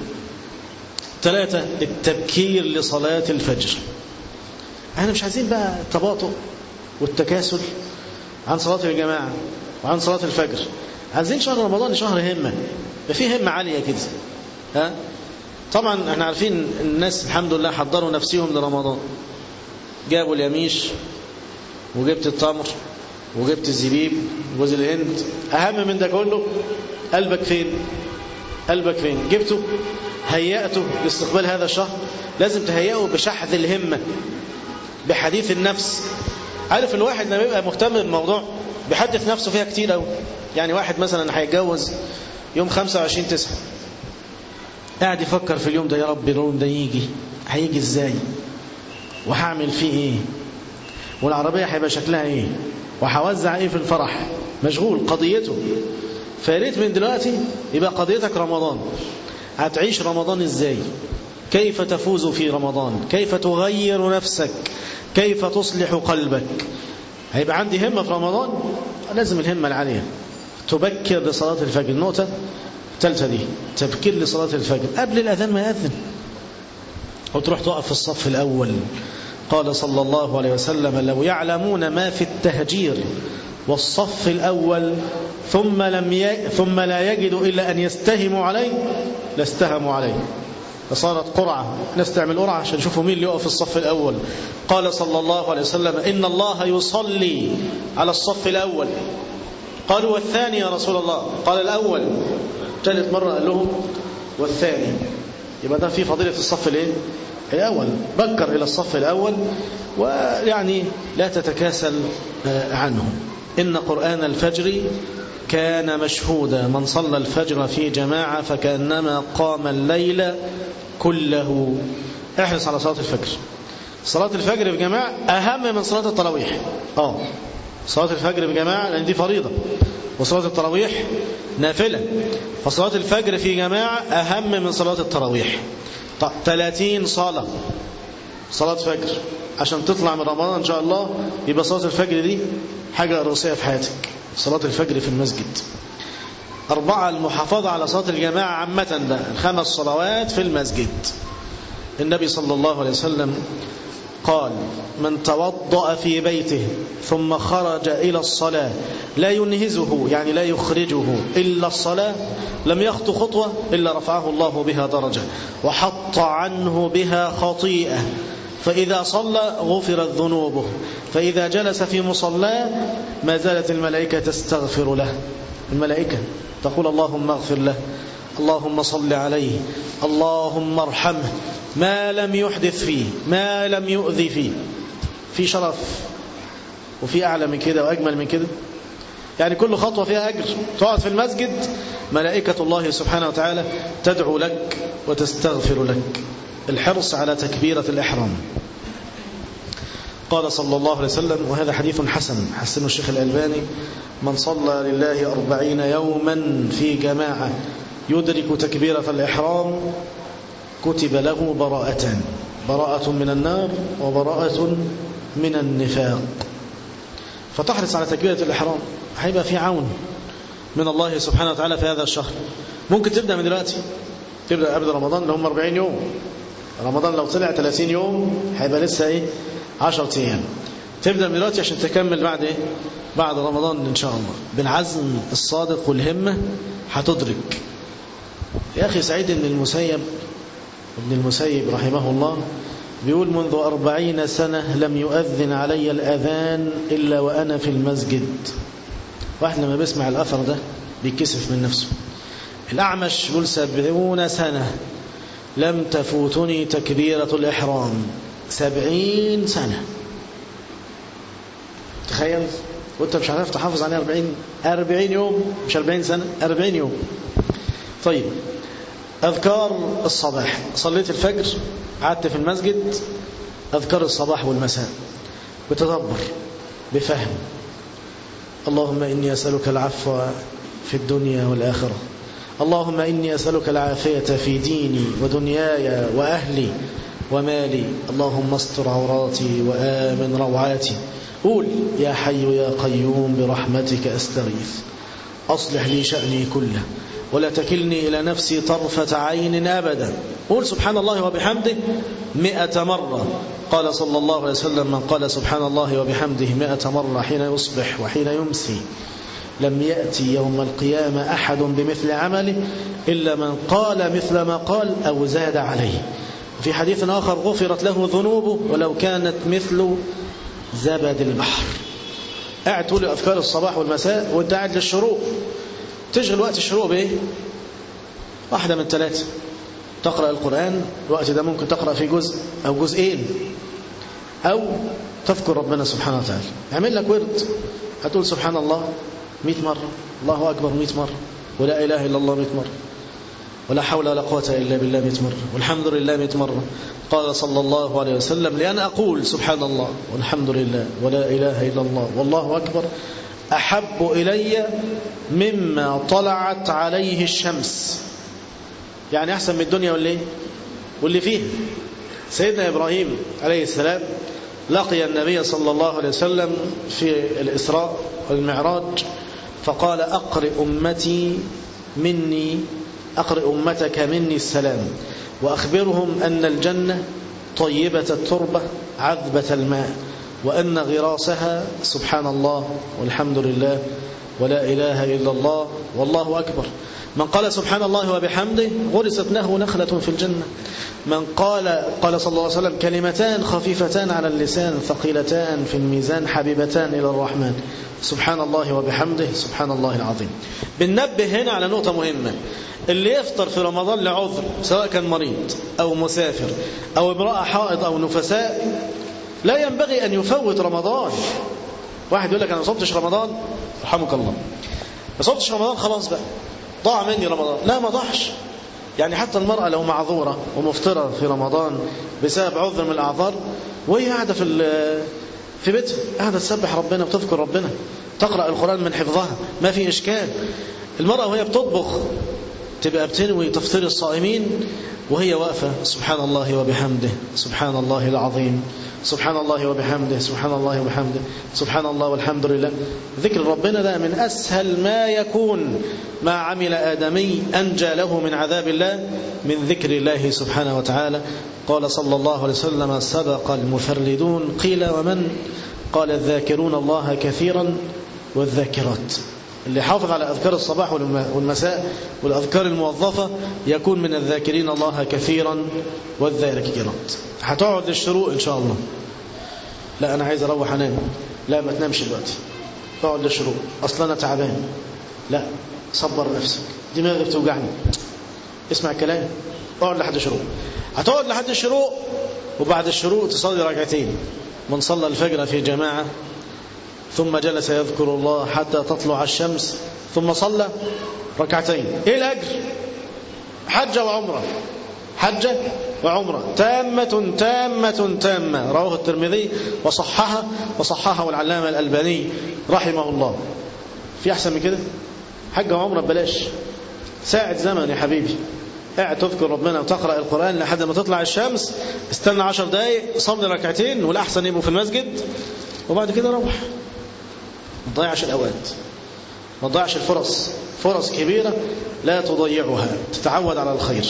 ثلاثة التبكير لصلاة الفجر احنا مش عايزين بقى التباطؤ والتكاسل عن صلاة الجماعة وعن صلاة الفجر عايزين شهر رمضان شهر همة فيه همة عالية كده ها طبعا احنا عارفين الناس الحمد لله حضروا نفسهم لرمضان جابوا اليميش وجبت التمر وجبت الزبيب وجوز الهند أهم من ده كله قلبك فين قلبك فين جبته هيأته لاستقبال هذا الشهر لازم تهيئه بشحذ الهمة بحديث النفس عارف الواحد لما يبقى مهتم بالموضوع بيحدث نفسه فيها كتير قوي يعني واحد مثلا هيتجوز يوم 25 9 قاعد يفكر في اليوم ده يا رب اليوم ده يجي هيجي ازاي وهعمل فيه ايه والعربية هيبقى شكلها ايه وهوزع ايه في الفرح مشغول قضيته فياريت من دلوقتي يبقى قضيتك رمضان هتعيش رمضان ازاي كيف تفوز في رمضان كيف تغير نفسك كيف تصلح قلبك هيبقى عندي همة في رمضان لازم الهمة العالية تبكر لصلاة الفجر النقطة الثالثة دي تبكير لصلاة الفجر قبل الأذان ما يأذن وتروح تقف في الصف الأول قال صلى الله عليه وسلم لو يعلمون ما في التهجير والصف الأول ثم, لم ي... ثم لا يجدوا إلا أن يستهموا عليه لاستهموا عليه فصارت قرعة ناس تعمل قرعة عشان يشوفوا مين اللي يقف في الصف الأول قال صلى الله عليه وسلم إن الله يصلي على الصف الأول قالوا والثاني يا رسول الله قال الأول ثالث مرة قال لهم والثاني يبقى ده في فضيلة الصف الايه الأول بكر إلى الصف الأول ويعني لا تتكاسل عنه إن قرآن الفجر كان مشهودا من صلى الفجر في جماعة فكأنما قام الليل كله احرص على صلاة الفجر صلاة الفجر في جماعة أهم من صلاة التراويح اه صلاة الفجر في جماعة لأن دي فريضة وصلاة التراويح نافلة فصلاة الفجر في جماعة أهم من صلاة التراويح 30 صلاة صلاة فجر عشان تطلع من رمضان إن شاء الله يبقى صلاة الفجر دي حاجة رئيسية في حياتك صلاة الفجر في المسجد أربعة المحافظة على صلاة الجماعة عامة بقى الخمس صلوات في المسجد النبي صلى الله عليه وسلم قال من توضأ في بيته ثم خرج إلى الصلاة لا ينهزه يعني لا يخرجه إلا الصلاة لم يخطو خطوة إلا رفعه الله بها درجة وحط عنه بها خطيئة فإذا صلى غفرت ذنوبه فإذا جلس في مصلاه ما زالت الملائكة تستغفر له الملائكة تقول اللهم اغفر له اللهم صل عليه اللهم ارحمه ما لم يحدث فيه ما لم يؤذي فيه في شرف وفي أعلى من كده وأجمل من كده يعني كل خطوة فيها أجر تقعد في المسجد ملائكة الله سبحانه وتعالى تدعو لك وتستغفر لك الحرص على تكبيرة الإحرام قال صلى الله عليه وسلم وهذا حديث حسن حسنه الشيخ الألباني من صلى لله أربعين يوما في جماعة يدرك تكبيرة الإحرام كتب له براءتان براءة من النار وبراءة من النفاق فتحرص على تكبيرة الإحرام هيبقى في عون من الله سبحانه وتعالى في هذا الشهر ممكن تبدأ من دلوقتي تبدأ قبل رمضان اللي هم 40 يوم رمضان لو طلع 30 يوم هيبقى لسه ايه 10 ايام تبدأ من دلوقتي عشان تكمل بعد ايه بعد رمضان ان شاء الله بالعزم الصادق والهمة هتدرك يا أخي سعيد بن المسيب ابن المسيب رحمه الله بيقول منذ أربعين سنة لم يؤذن علي الأذان إلا وأنا في المسجد واحد لما بيسمع الأثر ده بيكسف من نفسه الأعمش يقول سبعون سنة لم تفوتني تكبيرة الإحرام سبعين سنة تخيل وانت مش عارف تحافظ عليه أربعين أربعين يوم مش أربعين سنة أربعين يوم طيب أذكار الصباح صليت الفجر قعدت في المسجد أذكار الصباح والمساء بتدبر بفهم اللهم إني أسألك العفو في الدنيا والآخرة اللهم إني أسألك العافية في ديني ودنياي وأهلي ومالي اللهم استر عوراتي وآمن روعاتي قول يا حي يا قيوم برحمتك أستغيث أصلح لي شأني كله ولا تكلني إلى نفسي طرفة عين أبدا قول سبحان الله وبحمده مئة مرة قال صلى الله عليه وسلم من قال سبحان الله وبحمده مئة مرة حين يصبح وحين يمسي لم يأتي يوم القيامة أحد بمثل عمله إلا من قال مثل ما قال أو زاد عليه في حديث آخر غفرت له ذنوبه ولو كانت مثل زبد البحر قاعد تقول أذكار الصباح والمساء وانت قاعد للشروق تشغل وقت الشروق بإيه واحدة من ثلاثة تقرأ القرآن الوقت ده ممكن تقرأ في جزء أو جزئين أو تذكر ربنا سبحانه وتعالى اعمل لك ورد هتقول سبحان الله 100 مرة الله أكبر 100 مرة ولا إله إلا الله 100 مرة ولا حول ولا قوة إلا بالله 100 مرة والحمد لله 100 مرة قال صلى الله عليه وسلم لأن أقول سبحان الله والحمد لله ولا إله إلا الله والله أكبر أحب إلي مما طلعت عليه الشمس يعني أحسن من الدنيا واللي واللي فيها سيدنا إبراهيم عليه السلام لقي النبي صلى الله عليه وسلم في الإسراء والمعراج فقال أقرئ أمتي مني أقرئ أمتك مني السلام وأخبرهم أن الجنة طيبة التربة عذبة الماء وأن غراسها سبحان الله والحمد لله ولا إله إلا الله والله أكبر من قال سبحان الله وبحمده غرست له نخلة في الجنة من قال قال صلى الله عليه وسلم كلمتان خفيفتان على اللسان ثقيلتان في الميزان حبيبتان إلى الرحمن سبحان الله وبحمده سبحان الله العظيم بننبه هنا على نقطة مهمة اللي يفطر في رمضان لعذر سواء كان مريض أو مسافر أو امرأة حائض أو نفساء لا ينبغي أن يفوت رمضان واحد يقول لك أنا ما صمتش رمضان رحمك الله ما صمتش رمضان خلاص بقى ضاع مني رمضان لا ما ضاعش يعني حتى المرأة لو معذورة ومفطرة في رمضان بسبب عذر من الأعذار وهي قاعدة في في بيتها قاعدة تسبح ربنا وتذكر ربنا تقرأ القرآن من حفظها ما في إشكال المرأة وهي بتطبخ تبقى بتنوي تفطير الصائمين وهي واقفة سبحان الله وبحمده سبحان الله العظيم سبحان الله وبحمده سبحان الله وبحمده سبحان الله والحمد لله ذكر ربنا ده من أسهل ما يكون ما عمل آدمي أنجى له من عذاب الله من ذكر الله سبحانه وتعالى قال صلى الله عليه وسلم سبق المفردون قيل ومن قال الذاكرون الله كثيرا والذاكرات اللي حافظ على أذكار الصباح والمساء والأذكار الموظفة يكون من الذاكرين الله كثيرا والذاكرات هتقعد للشروق إن شاء الله لا أنا عايز أروح أنام لا ما تنامش دلوقتي اقعد للشروق أصلا أنا تعبان لا صبر نفسك دماغي بتوجعني اسمع الكلام اقعد لحد الشروق هتقعد لحد الشروق وبعد الشروق تصلي ركعتين من صلى الفجر في جماعة ثم جلس يذكر الله حتى تطلع الشمس ثم صلى ركعتين ايه الاجر حجه وعمره حجه وعمره تامه تامه تامه رواه الترمذي وصححه وصححه العلامه الالباني رحمه الله في احسن من كده حجه وعمره ببلاش ساعه زمن يا حبيبي قاعد تذكر ربنا وتقرأ القرآن لحد ما تطلع الشمس استنى عشر دقايق صلي ركعتين والأحسن يبقوا في المسجد وبعد كده روح ما تضيعش الأوقات ما تضيعش الفرص فرص كبيرة لا تضيعها تتعود على الخير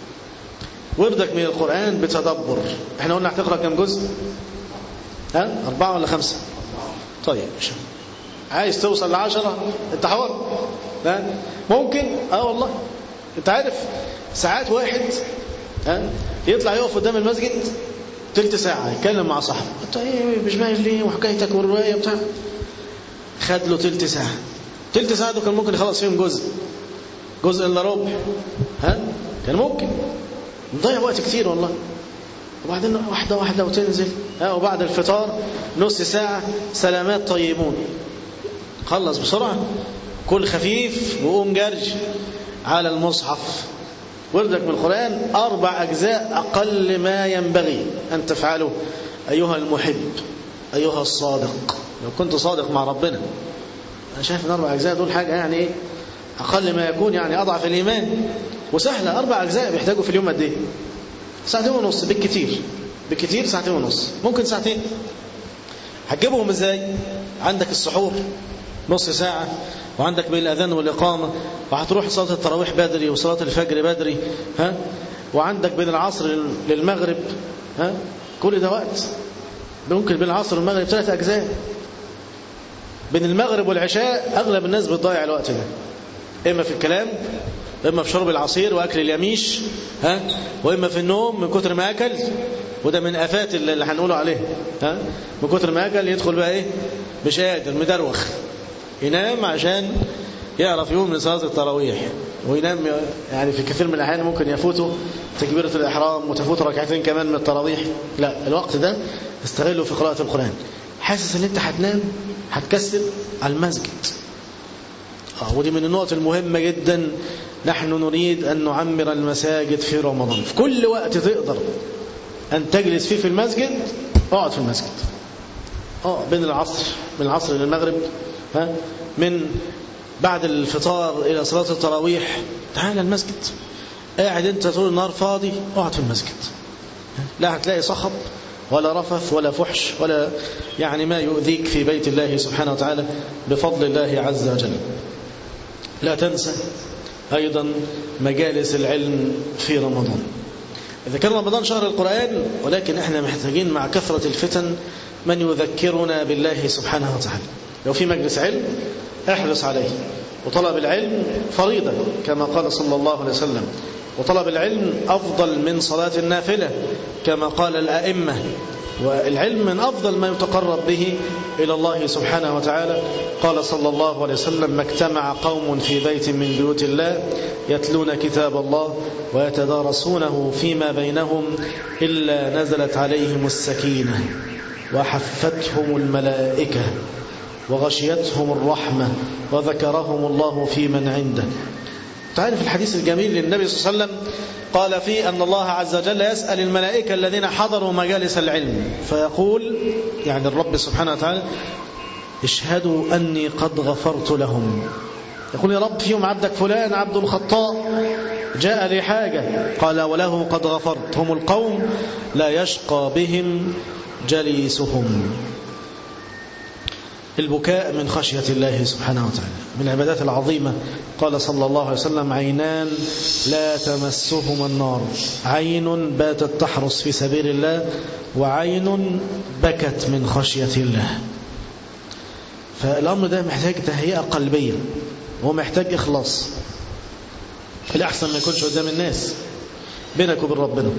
وردك من القرآن بتدبر احنا قلنا هتقرأ كم جزء ها أربعة ولا خمسة طيب عايز توصل لعشرة انت حر ها ممكن اه والله انت عارف ساعات واحد ها يطلع يقف قدام المسجد تلت ساعة يتكلم مع صاحبه انت ايه مش باين ليه وحكايتك والرواية بتاع خد له تلت ساعة تلت ساعة ده كان ممكن يخلص فيهم جزء جزء الا ربع ها كان ممكن نضيع وقت كتير والله وبعدين واحدة واحدة وتنزل ها وبعد الفطار نص ساعة سلامات طيبون خلص بسرعة كل خفيف وقوم جرج على المصحف وردك من القرآن أربع أجزاء أقل ما ينبغي أن تفعله أيها المحب أيها الصادق لو كنت صادق مع ربنا أنا شايف أن أربع أجزاء دول حاجة يعني إيه أقل ما يكون يعني أضعف الإيمان وسهلة أربع أجزاء بيحتاجوا في اليوم قد إيه ساعتين ونص بالكتير بالكتير ساعتين ونص ممكن ساعتين هتجيبهم إزاي عندك السحور نص ساعة وعندك بين الأذان والإقامة وهتروح صلاة التراويح بدري وصلاة الفجر بدري ها وعندك بين العصر للمغرب ها كل ده وقت ممكن بين العصر والمغرب ثلاث أجزاء بين المغرب والعشاء أغلب الناس بتضيع الوقت ده إما في الكلام إما في شرب العصير وأكل اليميش ها وإما في النوم من كتر ما أكل وده من آفات اللي هنقوله عليه ها من كتر ما أكل يدخل بقى إيه مش قادر مدروخ ينام عشان يعرف يقوم من صلاة التراويح وينام يعني في كثير من الأحيان ممكن يفوته تكبيرة الإحرام وتفوت ركعتين كمان من التراويح لا الوقت ده استغله في قراءة القرآن حاسس ان انت هتنام هتكسل على المسجد آه ودي من النقط المهمة جدا نحن نريد أن نعمر المساجد في رمضان في كل وقت تقدر أن تجلس فيه في المسجد اقعد في المسجد اه بين العصر من العصر إلى المغرب ها من بعد الفطار إلى صلاة التراويح تعال المسجد قاعد انت طول النهار فاضي اقعد في المسجد لا هتلاقي صخب ولا رفث ولا فحش ولا يعني ما يؤذيك في بيت الله سبحانه وتعالى بفضل الله عز وجل لا تنسى أيضا مجالس العلم في رمضان إذا كان رمضان شهر القرآن ولكن احنا محتاجين مع كثرة الفتن من يذكرنا بالله سبحانه وتعالى لو في مجلس علم احرص عليه وطلب العلم فريضة كما قال صلى الله عليه وسلم وطلب العلم أفضل من صلاة النافلة كما قال الأئمة والعلم من أفضل ما يتقرب به إلى الله سبحانه وتعالى قال صلى الله عليه وسلم ما اجتمع قوم في بيت من بيوت الله يتلون كتاب الله ويتدارسونه فيما بينهم إلا نزلت عليهم السكينة وحفتهم الملائكة وغشيتهم الرحمة وذكرهم الله في من عنده تعرف الحديث الجميل للنبي صلى الله عليه وسلم قال فيه أن الله عز وجل يسأل الملائكة الذين حضروا مجالس العلم فيقول يعني الرب سبحانه وتعالى اشهدوا أني قد غفرت لهم يقول يا رب فيهم عبدك فلان عبد الخطاء جاء لي حاجة قال وله قد غفرت هم القوم لا يشقى بهم جليسهم البكاء من خشية الله سبحانه وتعالى من العبادات العظيمة قال صلى الله عليه وسلم عينان لا تمسهما النار عين باتت تحرس في سبيل الله وعين بكت من خشية الله فالأمر ده محتاج تهيئة قلبية ومحتاج إخلاص الأحسن ما يكونش قدام الناس بينك وبين ربنا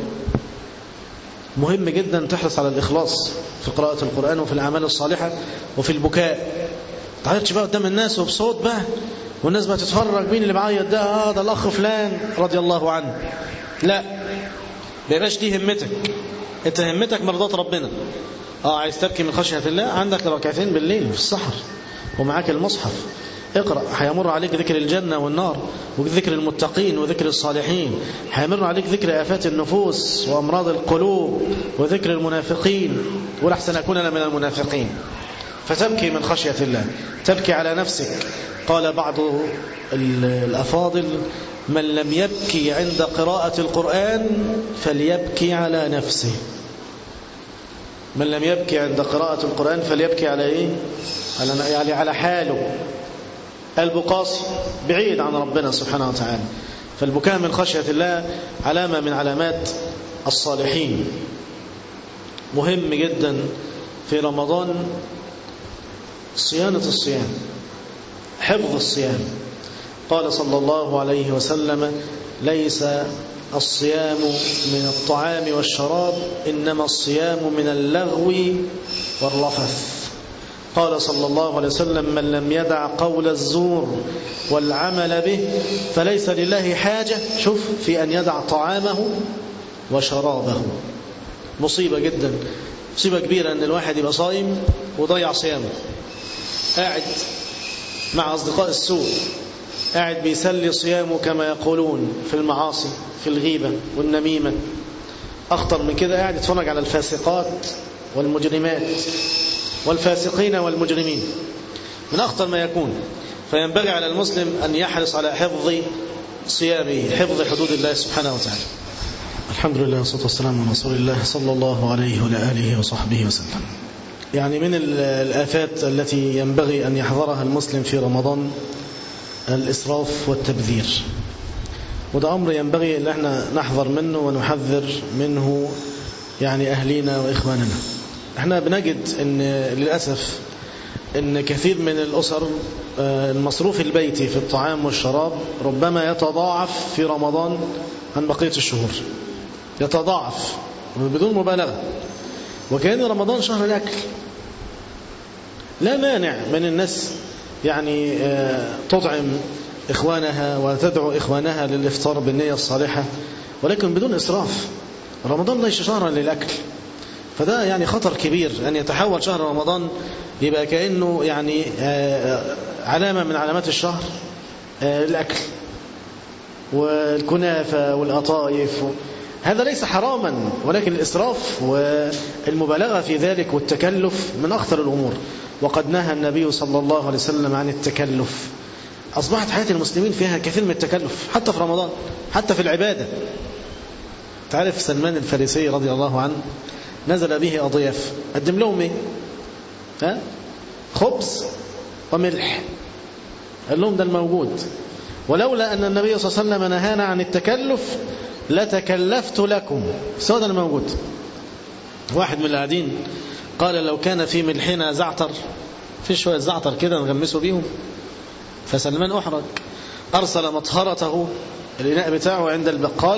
مهم جدا تحرص على الإخلاص في قراءة القرآن وفي الأعمال الصالحة وفي البكاء تعيطش بقى قدام الناس وبصوت بقى والناس بقى تتفرج مين اللي بعيط ده اه ده الأخ فلان رضي الله عنه لا ما يبقاش دي همتك انت همتك مرضات ربنا اه عايز تبكي من خشية الله عندك ركعتين بالليل في السحر ومعاك المصحف اقرأ هيمر عليك ذكر الجنة والنار وذكر المتقين وذكر الصالحين هيمر عليك ذكر آفات النفوس وأمراض القلوب وذكر المنافقين ولحسن أكون أنا من المنافقين فتبكي من خشية الله تبكي على نفسك قال بعض الأفاضل من لم يبكي عند قراءة القرآن فليبكي على نفسه من لم يبكي عند قراءة القرآن فليبكي على إيه؟ على يعني على حاله قلبه قاسي بعيد عن ربنا سبحانه وتعالى فالبكاء من خشية الله علامة من علامات الصالحين مهم جدا في رمضان صيانة الصيام حفظ الصيام قال صلى الله عليه وسلم ليس الصيام من الطعام والشراب إنما الصيام من اللغو والرفث قال صلى الله عليه وسلم من لم يدع قول الزور والعمل به فليس لله حاجة شوف في أن يدع طعامه وشرابه مصيبة جدا مصيبة كبيرة أن الواحد يبقى صايم وضيع صيامه قاعد مع أصدقاء السوء قاعد بيسلي صيامه كما يقولون في المعاصي في الغيبة والنميمة أخطر من كده قاعد يتفرج على الفاسقات والمجرمات والفاسقين والمجرمين من أخطر ما يكون فينبغي على المسلم أن يحرص على حفظ صيامه حفظ حدود الله سبحانه وتعالى الحمد لله والصلاة والسلام على رسول الله صلى الله عليه وعلى آله وصحبه وسلم يعني من الآفات التي ينبغي أن يحذرها المسلم في رمضان الإسراف والتبذير وده أمر ينبغي أن احنا نحذر منه ونحذر منه يعني أهلينا وإخواننا احنا بنجد ان للأسف ان كثير من الأسر المصروف البيتي في الطعام والشراب ربما يتضاعف في رمضان عن بقية الشهور يتضاعف بدون مبالغة وكأن رمضان شهر الأكل لا مانع من الناس يعني تطعم إخوانها وتدعو إخوانها للإفطار بالنية الصالحة ولكن بدون إسراف رمضان ليس شهرا للأكل فده يعني خطر كبير أن يتحول شهر رمضان يبقى كأنه يعني علامة من علامات الشهر الأكل والكنافة والأطائف هذا ليس حراما ولكن الإسراف والمبالغة في ذلك والتكلف من أخطر الأمور وقد نهى النبي صلى الله عليه وسلم عن التكلف أصبحت حياة المسلمين فيها كثير من التكلف حتى في رمضان حتى في العبادة تعرف سلمان الفارسي رضي الله عنه نزل به أضياف قدم لهم ايه ها؟ خبز وملح قال لهم ده الموجود ولولا أن النبي صلى الله عليه وسلم نهانا عن التكلف لتكلفت لكم بس هو ده الموجود واحد من القاعدين قال لو كان في ملحنا زعتر في شوية زعتر كده نغمسه بيهم فسلمان أحرج أرسل مطهرته الإناء بتاعه عند البقال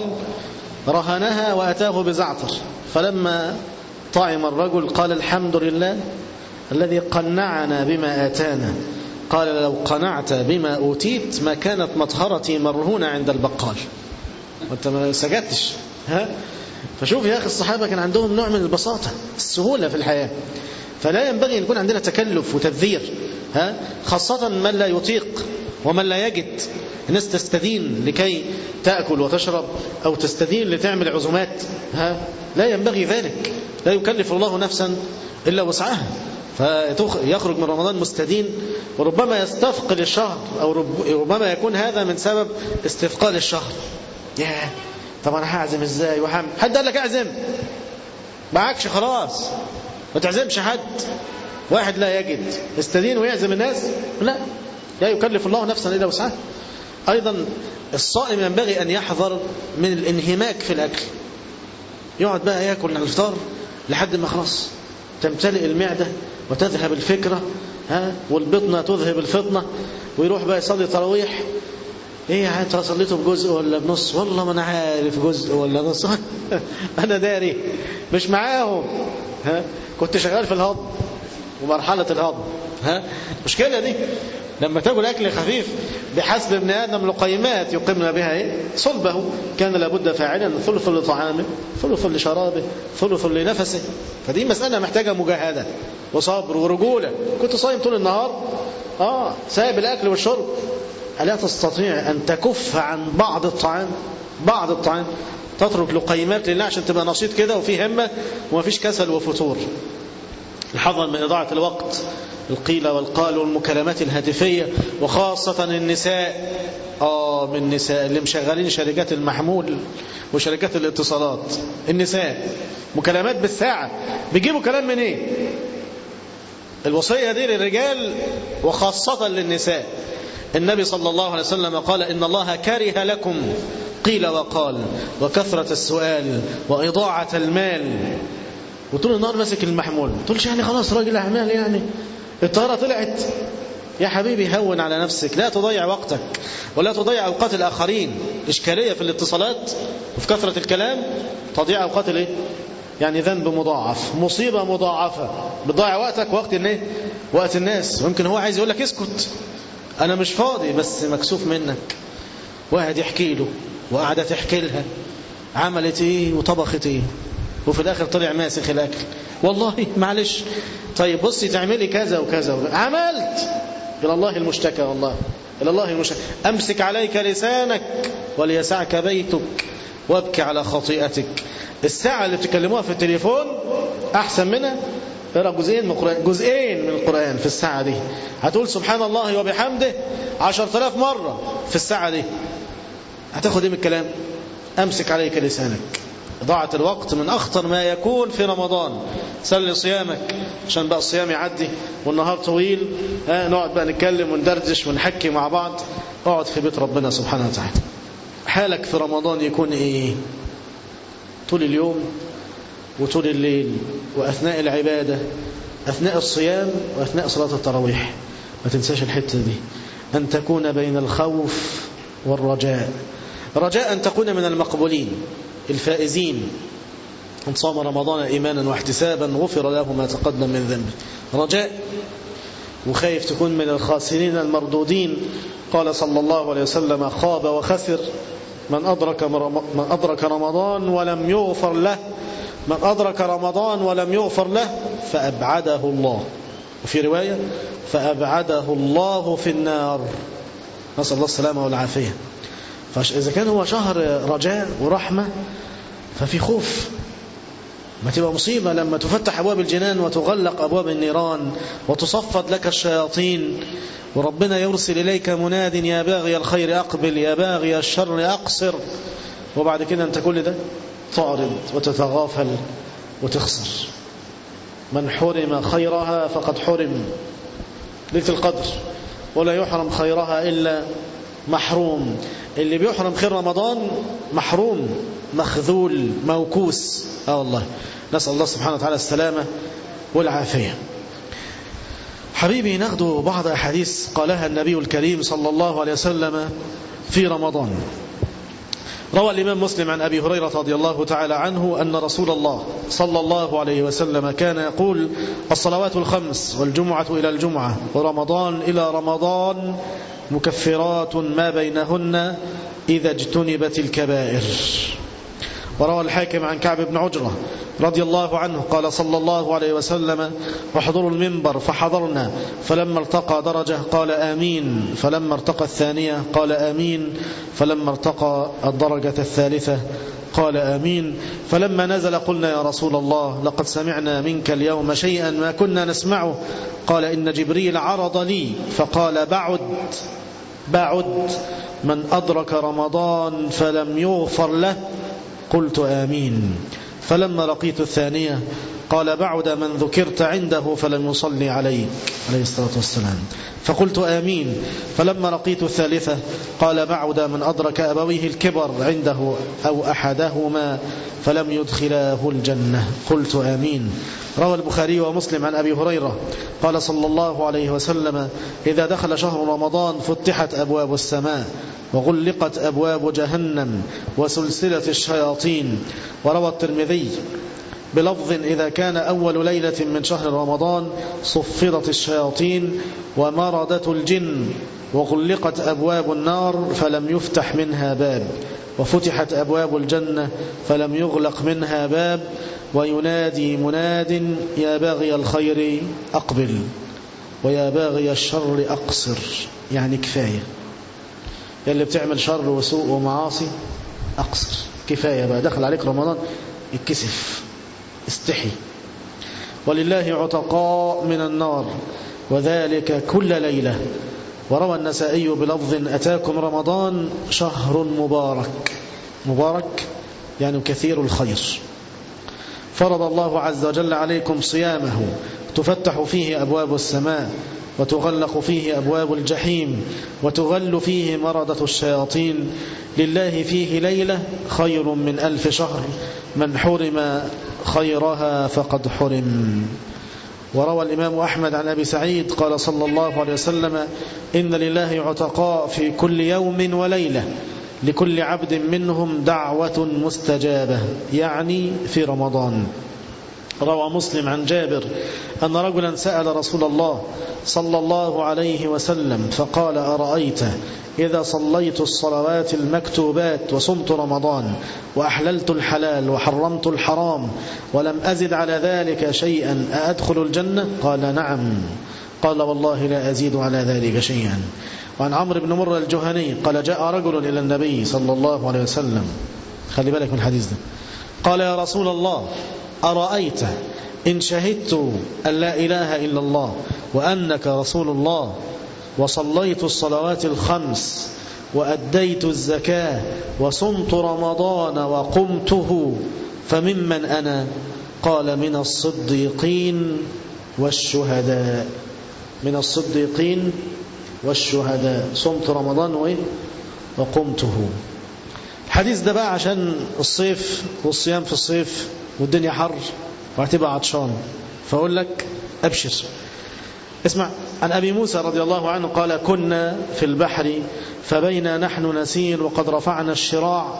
رهنها وأتاه بزعتر فلما طعم الرجل قال الحمد لله الذي قنعنا بما آتانا قال لو قنعت بما أوتيت ما كانت مطهرتي مرهونة عند البقال وانت ما سجدتش ها فشوف يا أخي الصحابة كان عندهم نوع من البساطة السهولة في الحياة فلا ينبغي أن يكون عندنا تكلف وتبذير ها خاصة من لا يطيق ومن لا يجد الناس تستدين لكي تأكل وتشرب أو تستدين لتعمل عزومات ها لا ينبغي ذلك لا يكلف الله نفسا إلا وسعها فيخرج من رمضان مستدين وربما يستثقل الشهر أو ربما يكون هذا من سبب استثقال الشهر ياه طب انا هعزم ازاي وحم حد قال لك اعزم معكش خلاص ما تعزمش حد واحد لا يجد يستدين ويعزم الناس لا لا يكلف الله نفسا الا وسعها ايضا الصائم ينبغي ان يحذر من الانهماك في الاكل يقعد بقى ياكل على الفطار لحد ما خلاص تمتلئ المعده وتذهب الفكره ها والبطنه تذهب الفطنه ويروح بقى يصلي تراويح ايه انت صليته بجزء ولا بنص والله ما انا عارف جزء ولا نص انا داري مش معاهم ها كنت شغال في الهضم ومرحله الهضم ها مشكله دي لما تاكل اكل خفيف بحسب ابن ادم لقيمات يقمن بها ايه صلبه كان لابد فاعلا ثلث لطعامه ثلث لشرابه ثلث لنفسه فدي مساله محتاجه مجاهده وصبر ورجوله كنت صايم طول النهار اه سايب الاكل والشرب ألا تستطيع أن تكف عن بعض الطعام بعض الطعام تترك لقيمات لله عشان تبقى نشيط كده وفي همة ومفيش كسل وفتور الحذر من إضاعة الوقت القيل والقال والمكالمات الهاتفية وخاصة النساء آه من النساء اللي مشغلين شركات المحمول وشركات الاتصالات النساء مكالمات بالساعة بيجيبوا كلام من ايه الوصية دي للرجال وخاصة للنساء النبي صلى الله عليه وسلم قال إن الله كره لكم قيل وقال وكثرة السؤال وإضاعة المال وطول النهار ماسك المحمول تقولش يعني خلاص راجل أعمال يعني الطيارة طلعت يا حبيبي هون على نفسك لا تضيع وقتك ولا تضيع أوقات الآخرين إشكالية في الاتصالات وفي كثرة الكلام تضيع أوقات الايه يعني ذنب مضاعف مصيبة مضاعفة بتضيع وقتك وقت الناس وقت الناس ويمكن هو عايز يقول لك اسكت أنا مش فاضي بس مكسوف منك واحد يحكي له وقاعدة تحكي لها عملت ايه وطبخت ايه وفي الآخر طلع ماسخ الأكل والله معلش طيب بصي تعملي كذا وكذا وكذا. عملت إلى الله المشتكى والله إلى الله المشتكى أمسك عليك لسانك وليسعك بيتك وابكي على خطيئتك الساعة اللي بتكلموها في التليفون أحسن منها اقرا جزئين من القرآن جزئين من القرآن في الساعة دي هتقول سبحان الله وبحمده عشرة آلاف مرة في الساعة دي هتاخد ايه من الكلام أمسك عليك لسانك ضاعة الوقت من أخطر ما يكون في رمضان سل صيامك عشان بقى الصيام يعدي والنهار طويل ها نقعد بقى نتكلم وندردش ونحكي مع بعض اقعد في بيت ربنا سبحانه وتعالى حالك في رمضان يكون ايه طول اليوم وطول الليل وأثناء العبادة أثناء الصيام وأثناء صلاة التراويح ما تنساش الحتة دي أن تكون بين الخوف والرجاء رجاء أن تكون من المقبولين الفائزين من صام رمضان إيمانا واحتسابا غفر له ما تقدم من ذنبه رجاء وخايف تكون من الخاسرين المردودين قال صلى الله عليه وسلم خاب وخسر من أدرك, من أدرك رمضان ولم يغفر له من أدرك رمضان ولم يغفر له فأبعده الله وفي رواية فأبعده الله في النار نسأل الله السلامة والعافية فإذا كان هو شهر رجاء ورحمة ففي خوف ما تبقى مصيبة لما تفتح أبواب الجنان وتغلق أبواب النيران وتصفد لك الشياطين وربنا يرسل إليك مناد يا باغي الخير أقبل يا باغي الشر أقصر وبعد كده أنت كل ده تعرض وتتغافل وتخسر من حرم خيرها فقد حرم ليلة القدر ولا يحرم خيرها إلا محروم اللي بيحرم خير رمضان محروم مخذول موكوس اه والله نسأل الله سبحانه وتعالى السلامة والعافية حبيبي ناخد بعض أحاديث قالها النبي الكريم صلى الله عليه وسلم في رمضان روى الإمام مسلم عن أبي هريرة رضي الله تعالى عنه أن رسول الله صلى الله عليه وسلم كان يقول الصلوات الخمس والجمعة إلى الجمعة ورمضان إلى رمضان مكفرات ما بينهن إذا اجتنبت الكبائر وروى الحاكم عن كعب بن عجرة رضي الله عنه قال صلى الله عليه وسلم وحضروا المنبر فحضرنا فلما ارتقى درجة قال آمين فلما ارتقى الثانية قال آمين فلما ارتقى الدرجة الثالثة قال آمين فلما نزل قلنا يا رسول الله لقد سمعنا منك اليوم شيئا ما كنا نسمعه قال إن جبريل عرض لي فقال بعد بعد من أدرك رمضان فلم يغفر له قلت آمين فلما لقيت الثانية قال بعد من ذكرت عنده فلم يصلي عليك عليه الصلاة والسلام فقلت آمين فلما لقيت الثالثة قال بعد من أدرك أبويه الكبر عنده أو أحدهما فلم يدخلاه الجنة قلت آمين روى البخاري ومسلم عن أبي هريرة قال صلى الله عليه وسلم إذا دخل شهر رمضان فتحت أبواب السماء وغلقت أبواب جهنم وسلسلة الشياطين وروى الترمذي بلفظ إذا كان أول ليلة من شهر رمضان صفدت الشياطين ومردت الجن وغلقت أبواب النار فلم يفتح منها باب وفتحت أبواب الجنة فلم يغلق منها باب وينادي مناد يا باغي الخير أقبل ويا باغي الشر أقصر يعني كفاية يلي بتعمل شر وسوء ومعاصي أقصر كفاية بقى دخل عليك رمضان اتكسف استحي ولله عتقاء من النار وذلك كل ليلة وروى النسائي بلفظ أتاكم رمضان شهر مبارك مبارك يعني كثير الخير فرض الله عز وجل عليكم صيامه تفتح فيه أبواب السماء وتغلق فيه أبواب الجحيم وتغل فيه مردة الشياطين لله فيه ليلة خير من ألف شهر من حرم خيرها فقد حرم وروى الإمام أحمد عن أبي سعيد قال صلى الله عليه وسلم إن لله عتقاء في كل يوم وليلة لكل عبد منهم دعوة مستجابة يعني في رمضان روى مسلم عن جابر أن رجلا سأل رسول الله صلى الله عليه وسلم فقال أرأيت إذا صليت الصلوات المكتوبات وصمت رمضان وأحللت الحلال وحرمت الحرام ولم أزد على ذلك شيئا أأدخل الجنة قال نعم قال والله لا أزيد على ذلك شيئا وعن عمرو بن مر الجهني قال جاء رجل إلى النبي صلى الله عليه وسلم خلي بالك من الحديث ده قال يا رسول الله أرأيت إن شهدت أن لا إله إلا الله وأنك رسول الله وصليت الصلوات الخمس وأديت الزكاة وصمت رمضان وقمته فممن أنا قال من الصديقين والشهداء من الصديقين والشهداء صمت رمضان وإيه وقمته الحديث ده بقى عشان الصيف والصيام في الصيف والدنيا حر وهتبقى عطشان فأقول لك أبشر اسمع عن أبي موسى رضي الله عنه قال كنا في البحر فبينا نحن نسير وقد رفعنا الشراع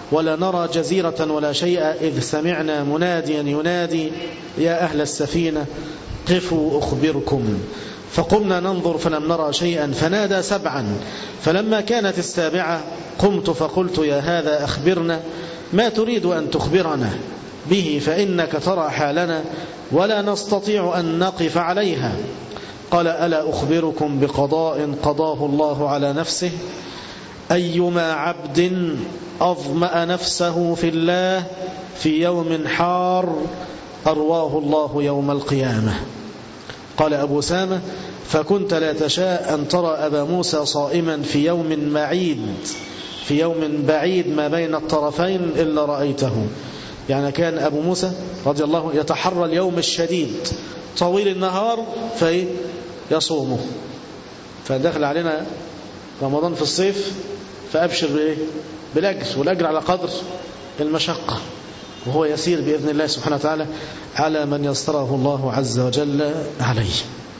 ولا نرى جزيرة ولا شيء إذ سمعنا مناديا ينادي يا أهل السفينة قفوا أخبركم فقمنا ننظر فلم نرى شيئا فنادى سبعا فلما كانت السابعة قمت فقلت يا هذا أخبرنا ما تريد أن تخبرنا به فإنك ترى حالنا ولا نستطيع أن نقف عليها قال ألا أخبركم بقضاء قضاه الله على نفسه أيما عبد أظمأ نفسه في الله في يوم حار أرواه الله يوم القيامة قال أبو سامة فكنت لا تشاء أن ترى أبا موسى صائما في يوم معيد في يوم بعيد ما بين الطرفين إلا رأيته يعني كان أبو موسى رضي الله عنه يتحرى اليوم الشديد طويل النهار في يصومه فدخل علينا رمضان في الصيف فأبشر بإيه؟ بالأجر والأجر على قدر المشقة وهو يسير بإذن الله سبحانه وتعالى على من يسره الله عز وجل عليه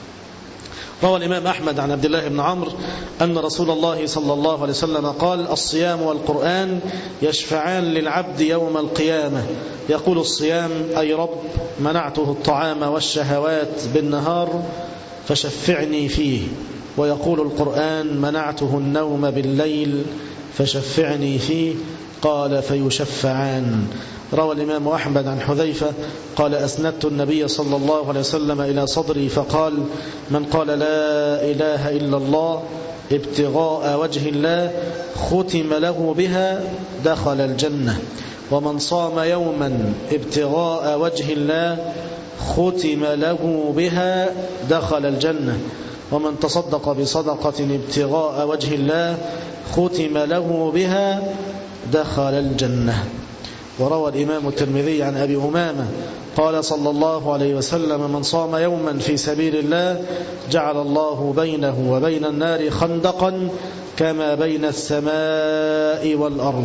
روى الإمام أحمد عن عبد الله بن عمرو أن رسول الله صلى الله عليه وسلم قال الصيام والقرآن يشفعان للعبد يوم القيامة يقول الصيام أي رب منعته الطعام والشهوات بالنهار فشفعني فيه ويقول القرآن منعته النوم بالليل فشفعني فيه قال فيشفعان روى الإمام أحمد عن حذيفة قال أسندت النبي صلى الله عليه وسلم إلى صدري فقال من قال لا إله إلا الله ابتغاء وجه الله ختم له بها دخل الجنة ومن صام يوما ابتغاء وجه الله ختم له بها دخل الجنة ومن تصدق بصدقة ابتغاء وجه الله ختم له بها دخل الجنة وروى الإمام الترمذي عن أبي أمامة قال صلى الله عليه وسلم من صام يوما في سبيل الله جعل الله بينه وبين النار خندقا كما بين السماء والأرض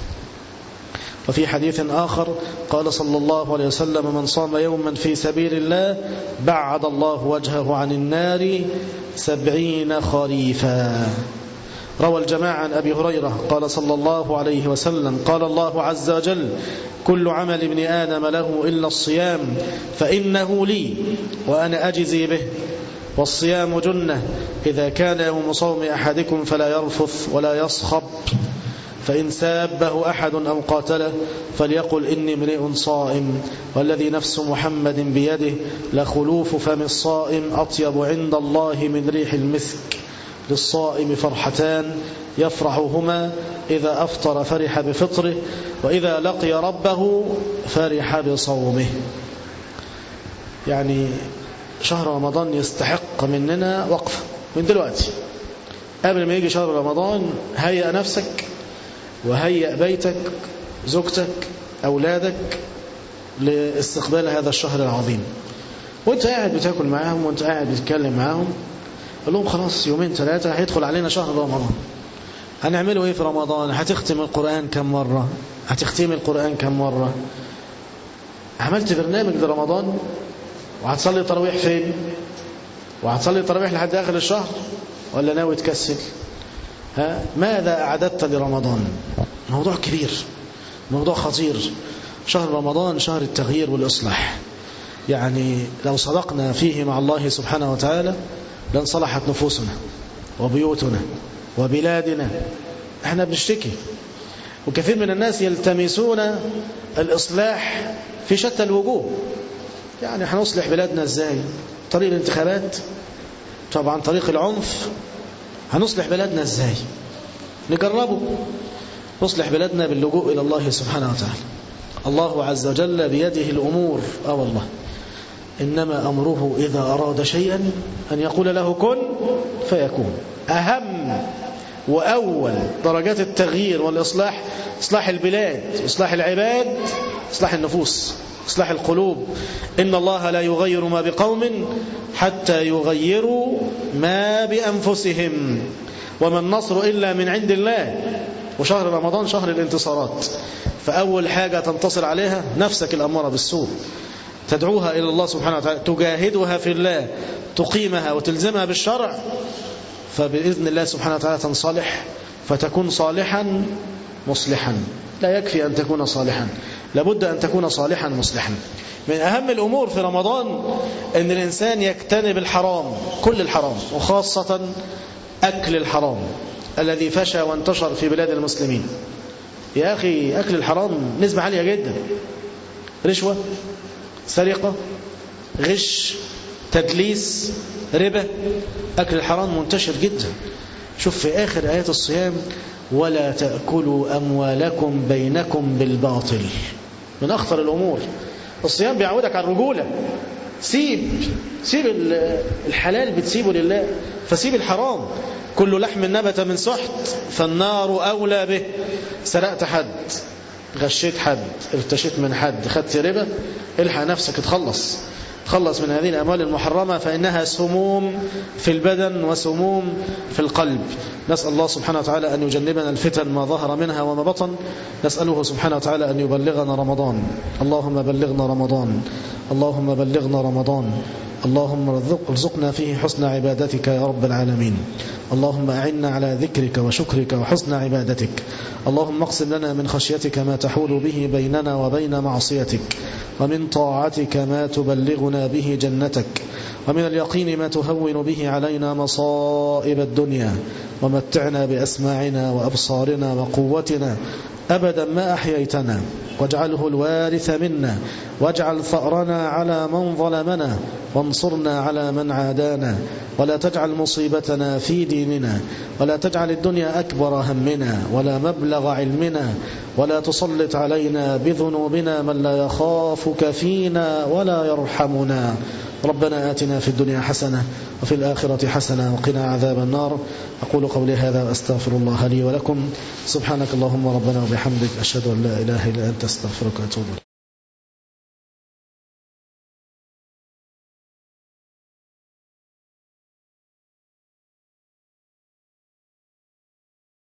وفي حديث آخر قال صلى الله عليه وسلم من صام يوما في سبيل الله بعد الله وجهه عن النار سبعين خريفا روى الجماعة عن أبي هريرة قال صلى الله عليه وسلم قال الله عز وجل كل عمل ابن آدم له إلا الصيام فإنه لي وأنا أجزي به والصيام جنة إذا كان يوم صوم أحدكم فلا يرفث ولا يصخب فإن سابه أحد أو قاتله فليقل إني امرئ صائم والذي نفس محمد بيده لخلوف فم الصائم أطيب عند الله من ريح المسك للصائم فرحتان يفرحهما إذا أفطر فرح بفطره وإذا لقي ربه فرح بصومه يعني شهر رمضان يستحق مننا وقفة من دلوقتي قبل ما يجي شهر رمضان هيئ نفسك وهيئ بيتك زوجتك أولادك لاستقبال هذا الشهر العظيم وانت قاعد بتاكل معاهم وانت قاعد بتتكلم معاهم قال لهم خلاص يومين ثلاثة هيدخل علينا شهر رمضان هنعمله ايه في رمضان هتختم القرآن كم مرة هتختم القرآن كم مرة عملت برنامج لرمضان وهتصلي تراويح فين وهتصلي تراويح لحد آخر الشهر ولا ناوي تكسل ها ماذا أعددت لرمضان موضوع كبير موضوع خطير شهر رمضان شهر التغيير والإصلاح يعني لو صدقنا فيه مع الله سبحانه وتعالى لانصلحت نفوسنا وبيوتنا وبلادنا احنا بنشتكي وكثير من الناس يلتمسون الإصلاح في شتى الوجوه يعني هنصلح بلادنا ازاي طريق الانتخابات طبعا طريق العنف هنصلح بلادنا ازاي نجربه نصلح بلادنا باللجوء إلى الله سبحانه وتعالى الله عز وجل بيده الأمور آه والله إنما أمره إذا أراد شيئا أن يقول له كن فيكون أهم وأول درجات التغيير والإصلاح إصلاح البلاد إصلاح العباد إصلاح النفوس إصلاح القلوب إن الله لا يغير ما بقوم حتى يغيروا ما بأنفسهم وما النصر إلا من عند الله وشهر رمضان شهر الانتصارات فأول حاجة تنتصر عليها نفسك الأمارة بالسوء تدعوها إلى الله سبحانه وتعالى تجاهدها في الله تقيمها وتلزمها بالشرع فبإذن الله سبحانه وتعالى تنصلح فتكون صالحا مصلحا لا يكفي أن تكون صالحا لابد أن تكون صالحا مصلحا من أهم الأمور في رمضان أن الإنسان يجتنب الحرام كل الحرام وخاصة أكل الحرام الذي فشى وانتشر في بلاد المسلمين يا أخي أكل الحرام نسبة عالية جدا رشوة سرقة غش تدليس ربا أكل الحرام منتشر جدا شوف في آخر آيات الصيام ولا تأكلوا أموالكم بينكم بالباطل من أخطر الأمور الصيام بيعودك على الرجولة سيب سيب الحلال بتسيبه لله فسيب الحرام كل لحم نبت من سحت فالنار أولى به سرقت حد غشيت حد ارتشيت من حد خدت ربا الحق نفسك تخلص تخلص من هذه الأموال المحرمة فإنها سموم في البدن وسموم في القلب نسأل الله سبحانه وتعالى أن يجنبنا الفتن ما ظهر منها وما بطن نسأله سبحانه وتعالى أن يبلغنا رمضان اللهم بلغنا رمضان اللهم بلغنا رمضان اللهم ارزقنا فيه حسن عبادتك يا رب العالمين اللهم أعنا على ذكرك وشكرك وحسن عبادتك اللهم اقسم لنا من خشيتك ما تحول به بيننا وبين معصيتك ومن طاعتك ما تبلغنا به جنتك ومن اليقين ما تهون به علينا مصائب الدنيا ومتعنا بأسماعنا وأبصارنا وقوتنا أبدا ما أحييتنا واجعله الوارث منا واجعل ثأرنا على من ظلمنا وانصرنا على من عادانا ولا تجعل مصيبتنا في ديننا ولا تجعل الدنيا أكبر همنا ولا مبلغ علمنا ولا تسلط علينا بذنوبنا من لا يخافك فينا ولا يرحمنا ربنا آتنا في الدنيا حسنة وفي الآخرة حسنة وقنا عذاب النار أقول قولي هذا وأستغفر الله لي ولكم سبحانك اللهم ربنا وبحمدك أشهد أن لا إله إلا أنت استغفرك وأتوب